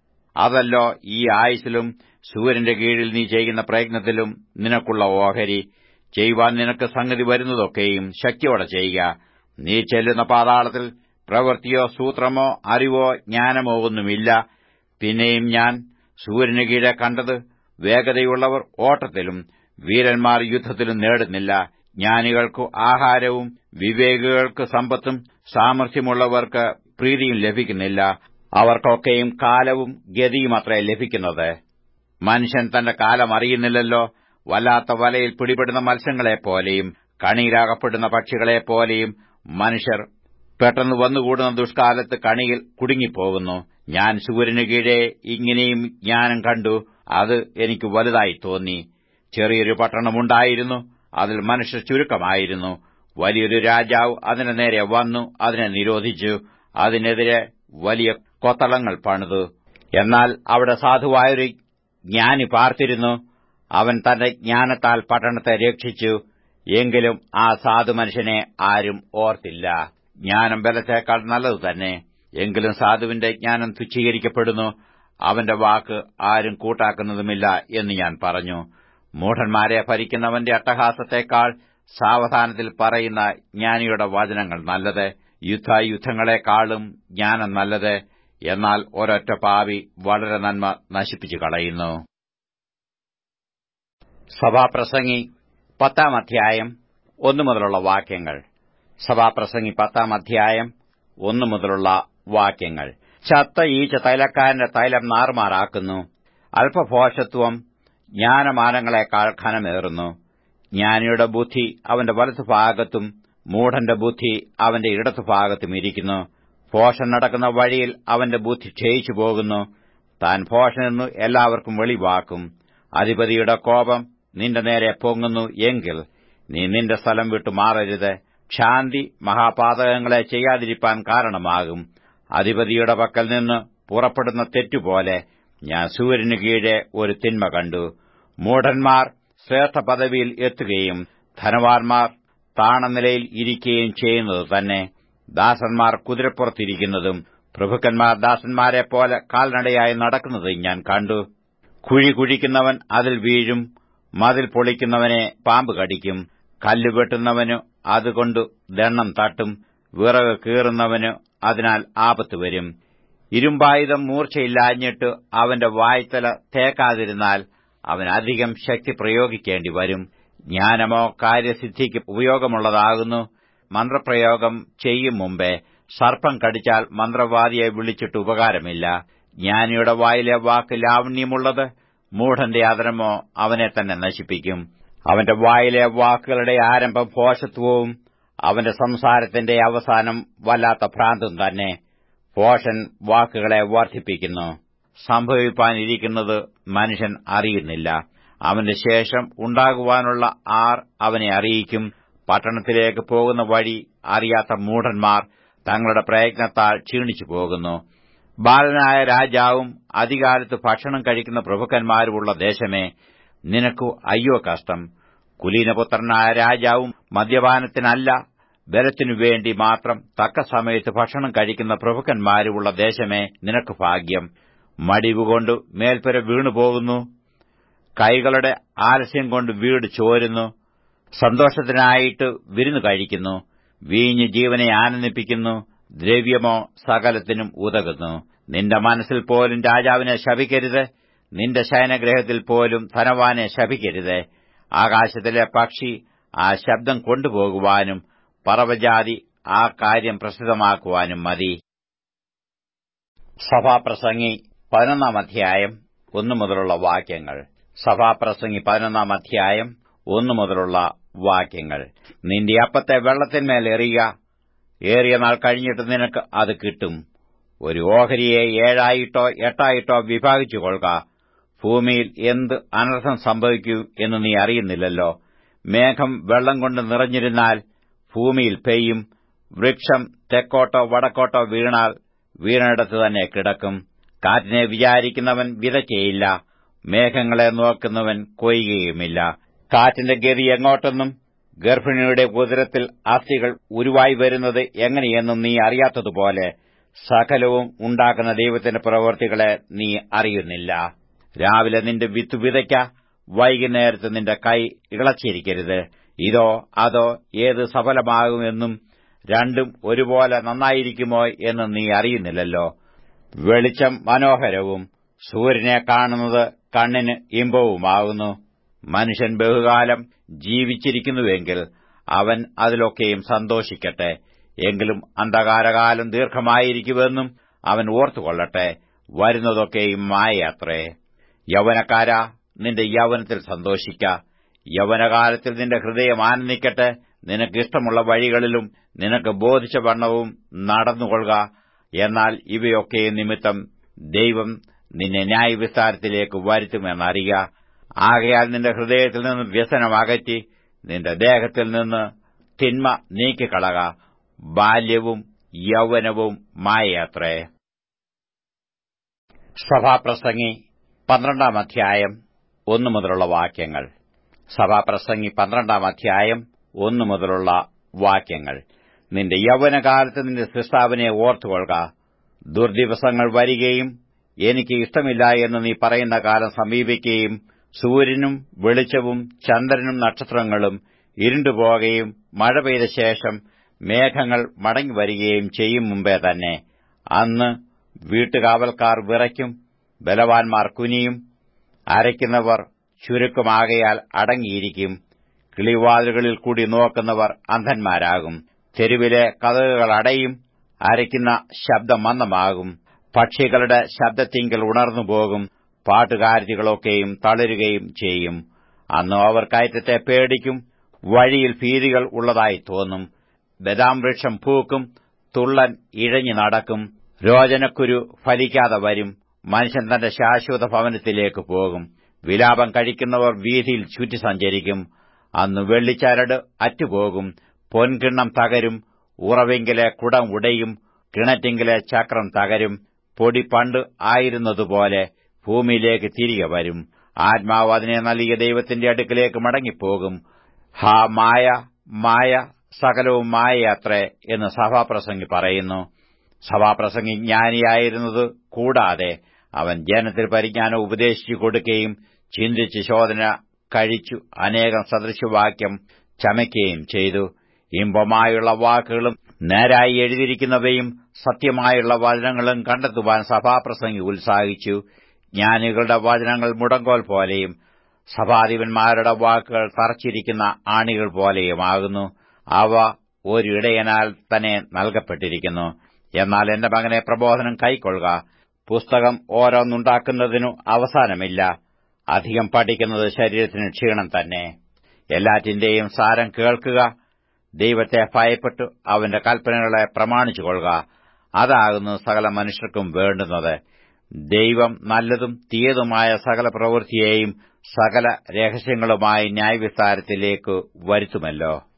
അതല്ലോ ഈ ആയുസിലും സൂര്യന്റെ കീഴിൽ നീ ചെയ്യുന്ന പ്രയത്നത്തിലും നിനക്കുള്ള ഓഹരി ചെയ്യുവാൻ നിനക്ക് സംഗതി വരുന്നതൊക്കെയും ശക്തിയോടെ ചെയ്യുക നീ ചെല്ലുന്ന പാതാളത്തിൽ പ്രവൃത്തിയോ സൂത്രമോ അറിവോ ജ്ഞാനമോ ഒന്നുമില്ല പിന്നെയും ഞാൻ സൂര്യന് കീഴെ കണ്ടത് വേഗതയുള്ളവർ ഓട്ടത്തിലും വീരന്മാർ യുദ്ധത്തിലും നേടുന്നില്ല ജ്ഞാനികൾക്കു ആഹാരവും വിവേകികൾക്ക് സമ്പത്തും സാമർഥ്യമുള്ളവർക്ക് പ്രീതിയും ലഭിക്കുന്നില്ല അവർക്കൊക്കെയും കാലവും ഗതിയുമത്രേ ലഭിക്കുന്നത് മനുഷ്യൻ തന്റെ കാലം അറിയുന്നില്ലല്ലോ വല്ലാത്ത വലയിൽ പിടിപെടുന്ന മത്സ്യങ്ങളെപ്പോലെയും കണിയിലാകപ്പെടുന്ന പക്ഷികളെപ്പോലെയും മനുഷ്യർ പെട്ടെന്ന് വന്നുകൂടുന്ന ദുഷ്കാലത്ത് കണിയിൽ കുടുങ്ങിപ്പോകുന്നു ഞാൻ സൂര്യന് കീഴെ ഇങ്ങനെയും ജ്ഞാനം കണ്ടു അത് എനിക്ക് വലുതായി തോന്നി ചെറിയൊരു പട്ടണമുണ്ടായിരുന്നു അതിൽ മനുഷ്യർ ചുരുക്കമായിരുന്നു വലിയൊരു രാജാവ് അതിന്റെ നേരെ വന്നു അതിനെ നിരോധിച്ചു അതിനെതിരെ വലിയ കൊത്തളങ്ങൾ പണിതു എന്നാൽ അവിടെ സാധുവായൊരു ജ്ഞാനി പാർത്തിരുന്നു അവൻ തന്റെ ജ്ഞാനത്താൽ പട്ടണത്തെ രക്ഷിച്ചു എങ്കിലും ആ സാധു മനുഷ്യനെ ആരും ഓർത്തില്ല ജ്ഞാനം ബലത്തേക്കാൾ നല്ലതു തന്നെ എങ്കിലും സാധുവിന്റെ ജ്ഞാനം തുച്ഛീകരിക്കപ്പെടുന്നു അവന്റെ വാക്ക് ആരും കൂട്ടാക്കുന്നതുമില്ല എന്ന് ഞാൻ പറഞ്ഞു മൂഢന്മാരെ ഭരിക്കുന്നവന്റെ അട്ടഹാസത്തെക്കാൾ സാവധാനത്തിൽ പറയുന്ന ജ്ഞാനിയുടെ വചനങ്ങൾ നല്ലത് യുദ്ധായുദ്ധങ്ങളെക്കാളും ജ്ഞാനം നല്ലത് എന്നാൽ ഒരൊറ്റ പാവി വളരെ നന്മ നശിപ്പിച്ചു കളയുന്നു സഭാപ്രസംഗി പത്താം അധ്യായം ഒന്നു മുതലുള്ള വാക്യങ്ങൾ സഭാപ്രസംഗി പത്താം അധ്യായം ഒന്നു മുതലുള്ള വാക്യങ്ങൾ ചത്ത ഈച്ച തൈലക്കാരന്റെ തൈലം നാറുമാറാക്കുന്നു അല്പഭോഷത്വം ജ്ഞാനമാനങ്ങളെക്കാൾ ഘനമേറുന്നു ജ്ഞാനിയുടെ ബുദ്ധി അവന്റെ വലത്തുഭാഗത്തും മൂഢന്റെ ബുദ്ധി അവന്റെ ഇടത്തുഭാഗത്തും ഇരിക്കുന്നു ഭോഷൻ നടക്കുന്ന വഴിയിൽ അവന്റെ ബുദ്ധി ക്ഷയിച്ചു പോകുന്നു താൻ ഭോഷനെന്നു എല്ലാവർക്കും വെളിവാക്കും അധിപതിയുടെ കോപം നിന്റെ നേരെ പൊങ്ങുന്നു എങ്കിൽ നീ നിന്റെ സ്ഥലം വിട്ടു മാറരുത് ക്ഷാന്തി മഹാപാതകങ്ങളെ ചെയ്യാതിരിപ്പാൻ കാരണമാകും അധിപതിയുടെ പക്കൽ നിന്ന് പുറപ്പെടുന്ന തെറ്റുപോലെ ഞാൻ സൂര്യന് കീഴെ ഒരു തിന്മ കണ്ടു മൂഢന്മാർ ശ്രേഷ്ഠ പദവിയിൽ എത്തുകയും ധനവാന്മാർ താണനിലയിൽ ഇരിക്കുകയും ചെയ്യുന്നത് തന്നെ ദാസന്മാർ കുതിരപ്പുറത്തിരിക്കുന്നതും പ്രഭുക്കന്മാർ ദാസന്മാരെപ്പോലെ കാൽനടയായി നടക്കുന്നതും ഞാൻ കണ്ടു കുഴി കുഴിക്കുന്നവൻ അതിൽ വീഴും മതിൽ പൊളിക്കുന്നവനെ പാമ്പ് കടിക്കും കല്ല് വെട്ടുന്നവനു അതുകൊണ്ട് ദണ്ണം തട്ടും വിറക് കീറുന്നവന് അതിനാൽ ആപത്ത് വരും ഇരുമ്പായുധം മൂർച്ചയില്ലാഞ്ഞിട്ട് അവന്റെ വായ്ത്തല തേക്കാതിരുന്നാൽ അവൻ അധികം ശക്തി പ്രയോഗിക്കേണ്ടി വരും ജ്ഞാനമോ കാര്യസിദ്ധിക്ക് ഉപയോഗമുള്ളതാകുന്നു മന്ത്രപ്രയോഗം ചെയ്യും മുമ്പേ സർപ്പം കടിച്ചാൽ മന്ത്രവാദിയെ വിളിച്ചിട്ട് ഉപകാരമില്ല ജ്ഞാനിയുടെ വായിലെ വാക്ക് ലാവണ്യമുള്ളത് മൂഢന്റെ ആദരമോ അവനെ തന്നെ നശിപ്പിക്കും അവന്റെ വായിലെ വാക്കുകളുടെ ആരംഭം ഭോഷത്വവും അവന്റെ സംസാരത്തിന്റെ അവസാനം വല്ലാത്ത ഭ്രാന്തും തന്നെ ഭോഷൻ വാക്കുകളെ വർദ്ധിപ്പിക്കുന്നു സംഭവിപ്പാനിരിക്കുന്നത് മനുഷ്യൻ അറിയുന്നില്ല അവന്റെ ശേഷം ഉണ്ടാകുവാനുള്ള ആർ അവനെ അറിയിക്കും പട്ടണത്തിലേക്ക് പോകുന്ന വഴി അറിയാത്ത മൂഢന്മാർ തങ്ങളുടെ പ്രയത്നത്താൽ ക്ഷീണിച്ചു പോകുന്നു ബാലനായ രാജാവും അധികാലത്ത് ഭക്ഷണം കഴിക്കുന്ന പ്രഭുക്കന്മാരുമുള്ള ദേശമേ നിനക്കു അയ്യോ കഷ്ടം കുലീനപുത്രനായ രാജാവും മദ്യപാനത്തിനല്ല ബലത്തിനു വേണ്ടി മാത്രം തക്ക സമയത്ത് ഭക്ഷണം കഴിക്കുന്ന പ്രഭുക്കന്മാരുമുള്ള ദേശമേ നിനക്ക് ഭാഗ്യം മടിവുകൊണ്ട് മേൽപ്പുര വീണുപോകുന്നു കൈകളുടെ ആലസ്യം കൊണ്ട് വീട് ചോരുന്നു സന്തോഷത്തിനായിട്ട് വിരുന്നു കഴിക്കുന്നു വീഞ്ഞ് ജീവനെ ആനന്ദിപ്പിക്കുന്നു ദ്രവ്യമോ സകലത്തിനും ഉതകുന്നു നിന്റെ മനസ്സിൽ പോലും രാജാവിനെ ശപിക്കരുത് നിന്റെ ശയനഗ്രഹത്തിൽ പോലും ധനവാനെ ശപിക്കരുത് ആകാശത്തിലെ പക്ഷി ആ ശബ്ദം കൊണ്ടുപോകുവാനും പറവജാതി ആ കാര്യം പ്രസിദ്ധമാക്കുവാനും മതി സഭാപ്രസംഗി പതിനൊന്നാം അധ്യായം ഒന്നു മുതലുള്ള വാക്യങ്ങൾ സഭാപ്രസംഗി പതിനൊന്നാം അധ്യായം ഒന്നു മുതലുള്ള വാക്യങ്ങൾ നിന്റെ അപ്പത്തെ വെള്ളത്തിന്മേൽ എറിയുക ഏറിയ നാൾ കഴിഞ്ഞിട്ട് നിനക്ക് അത് കിട്ടും ഒരു ഓഹരിയെ ഏഴായിട്ടോ എട്ടായിട്ടോ വിഭാഗിച്ചു കൊള്ളുക ഭൂമിയിൽ എന്ത് അനർത്ഥം സംഭവിക്കൂ എന്ന് നീ അറിയുന്നില്ലല്ലോ മേഘം വെള്ളം കൊണ്ട് നിറഞ്ഞിരുന്നാൽ ഭൂമിയിൽ പെയ്യും വൃക്ഷം തെക്കോട്ടോ വടക്കോട്ടോ വീണാൽ വീണിടത്ത് തന്നെ കിടക്കും കാറ്റിനെ വിചാരിക്കുന്നവൻ വിതയ്ക്കയില്ല മേഘങ്ങളെ നോക്കുന്നവൻ കൊയ്യുകയുമില്ല കാറ്റിന്റെ ഗതി എങ്ങോട്ടെന്നും ഗർഭിണിയുടെ ഉദരത്തിൽ അസ്ഥികൾ ഉരുവായി വരുന്നത് എങ്ങനെയെന്നും നീ അറിയാത്തതുപോലെ സകലവും ഉണ്ടാക്കുന്ന ദൈവത്തിന്റെ പ്രവൃത്തികളെ നീ അറിയുന്നില്ല രാവിലെ നിന്റെ വിത്ത് വിതയ്ക്ക വൈകുന്നേരത്ത് നിന്റെ കൈ ഇളച്ചിരിക്കരുത് ഇതോ അതോ ഏത് സഫലമാകുമെന്നും രണ്ടും ഒരുപോലെ നന്നായിരിക്കുമോ എന്ന് നീ അറിയുന്നില്ലല്ലോ വെളിച്ചം മനോഹരവും സൂര്യനെ കാണുന്നത് കണ്ണിന് ഇമ്പവുമാകുന്നു മനുഷ്യൻ ബഹുകാലം ജീവിച്ചിരിക്കുന്നുവെങ്കിൽ അവൻ അതിലൊക്കെയും സന്തോഷിക്കട്ടെ എങ്കിലും അന്ധകാരകാലം ദീർഘമായിരിക്കുമെന്നും അവൻ ഓർത്തുകൊള്ളട്ടെ വരുന്നതൊക്കെയും മായയാത്രേ യൗവനക്കാരാ നിന്റെ യൗവനത്തിൽ സന്തോഷിക്ക യൗവനകാലത്തിൽ നിന്റെ ഹൃദയം ആനന്ദിക്കട്ടെ നിനക്കിഷ്ടമുള്ള വഴികളിലും നിനക്ക് ബോധിച്ച വണ്ണവും നടന്നുകൊള്ളുക എന്നാൽ ഇവയൊക്കെ നിമിത്തം ദൈവം നിന്നെ ന്യായവിസ്താരത്തിലേക്ക് വരുത്തുമെന്നറിയുക ആകയാൽ നിന്റെ ഹൃദയത്തിൽ നിന്ന് വ്യസനം അകറ്റി നിന്റെ ദേഹത്തിൽ നിന്ന് തിന്മ നീക്കിക്കളക ബാല്യവും യൗവനവും മായയാത്രേ സഭാപ്രസംഗി പന്ത്രണ്ടാം അധ്യായം ഒന്നു മുതലുള്ള വാക്യങ്ങൾ സഭാപ്രസംഗി പന്ത്രണ്ടാം അധ്യായം ഒന്നു മുതലുള്ള വാക്യങ്ങൾ നിന്റെ യൗവനകാലത്ത് നിന്റെ സൃഷ്ടാവിനെ ഓർത്തുകൊള്ളുക ദുർദിവസങ്ങൾ വരികയും എനിക്ക് ഇഷ്ടമില്ല എന്ന് നീ പറയുന്ന കാലം സമീപിക്കുകയും സൂര്യനും വെളിച്ചവും ചന്ദ്രനും നക്ഷത്രങ്ങളും ഇരുണ്ടുപോകുകയും മഴ പെയ്ത ശേഷം മേഘങ്ങൾ മടങ്ങിവരികയും ചെയ്യും മുമ്പേ തന്നെ അന്ന് വീട്ടുകാവൽക്കാർ വിറയ്ക്കും ബലവാന്മാർ കുനിയും അരയ്ക്കുന്നവർ ചുരുക്കമാകയാൽ അടങ്ങിയിരിക്കും കിളിവാതിലുകളിൽ കൂടി നോക്കുന്നവർ അന്ധന്മാരാകും തെരുവിലെ കഥകുകൾ അടയും അരയ്ക്കുന്ന ശബ്ദം മന്ദമാകും പക്ഷികളുടെ ശബ്ദത്തിങ്കൽ ഉണർന്നുപോകും പാട്ടുകാരികളൊക്കെയും തളരുകയും ചെയ്യും അന്ന് അവർ കയറ്റത്തെ പേടിക്കും വഴിയിൽ ഭീതികൾ ഉള്ളതായി തോന്നും ബദാം വൃക്ഷം പൂക്കും തുള്ളൻ ഇഴഞ്ഞു നടക്കും രോചനക്കുരു ഫലിക്കാതെ വരും മനുഷ്യൻ തന്റെ ശാശ്വത ഭവനത്തിലേക്ക് പോകും വിലാപം കഴിക്കുന്നവർ വീതിയിൽ ചുറ്റി സഞ്ചരിക്കും അന്ന് വെള്ളിച്ചരട് അറ്റുപോകും പൊൻകിണ്ണം തകരും ഉറവെങ്കിലെ കുടം ഉടയും കിണറ്റിങ്കിലെ ചക്രം തകരും പൊടി പണ്ട് ആയിരുന്നതുപോലെ ഭൂമിയിലേക്ക് തിരികെ വരും ആത്മാവ് അതിനെ നൽകിയ ദൈവത്തിന്റെ അടുക്കിലേക്ക് മടങ്ങിപ്പോകും ഹാ മായ മായ സകലവും മായയാത്രേ എന്ന് സഭാപ്രസംഗി പറയുന്നു സഭാപ്രസംഗി ജ്ഞാനിയായിരുന്നത് കൂടാതെ അവൻ ജനത്തിൽ പരിജ്ഞാനം ഉപദേശിച്ചു കൊടുക്കുകയും ചിന്തിച്ച് ശോധന കഴിച്ചു അനേകം സദൃശവാക്യം ചമയ്ക്കുകയും ചെയ്തു ഇമ്പമായുള്ള വാക്കുകളും നേരായി എഴുതിയിരിക്കുന്നവയും സത്യമായുള്ള വചനങ്ങളും കണ്ടെത്തുവാൻ സഭാപ്രസംഗി ഉത്സാഹിച്ചു ജ്ഞാനികളുടെ വചനങ്ങൾ മുടങ്കോൽ പോലെയും സഭാധിപന്മാരുടെ വാക്കുകൾ തറച്ചിരിക്കുന്ന ആണികൾ പോലെയുമാകുന്നു അവ ഒരിടയനാൽ തന്നെ നൽകപ്പെട്ടിരിക്കുന്നു എന്നാൽ എന്റെ മകനെ പ്രബോധനം കൈക്കൊള്ളുക പുസ്തകം ഓരോന്നുണ്ടാക്കുന്നതിനു അവസാനമില്ല അധികം പഠിക്കുന്നത് ശരീരത്തിന് ക്ഷീണം തന്നെ എല്ലാറ്റിന്റെയും സാരം കേൾക്കുക ദൈവത്തെ ഭയപ്പെട്ടു അവന്റെ കൽപ്പനകളെ പ്രമാണിച്ചുകൊള്ളുക അതാകുന്നു സകല മനുഷ്യർക്കും വേണ്ടുന്നത് ദൈവം നല്ലതും തീയതുമായ സകല പ്രവൃത്തിയെയും സകല രഹസ്യങ്ങളുമായി ന്യായവിസ്താരത്തിലേക്ക് വരുത്തുമല്ലോ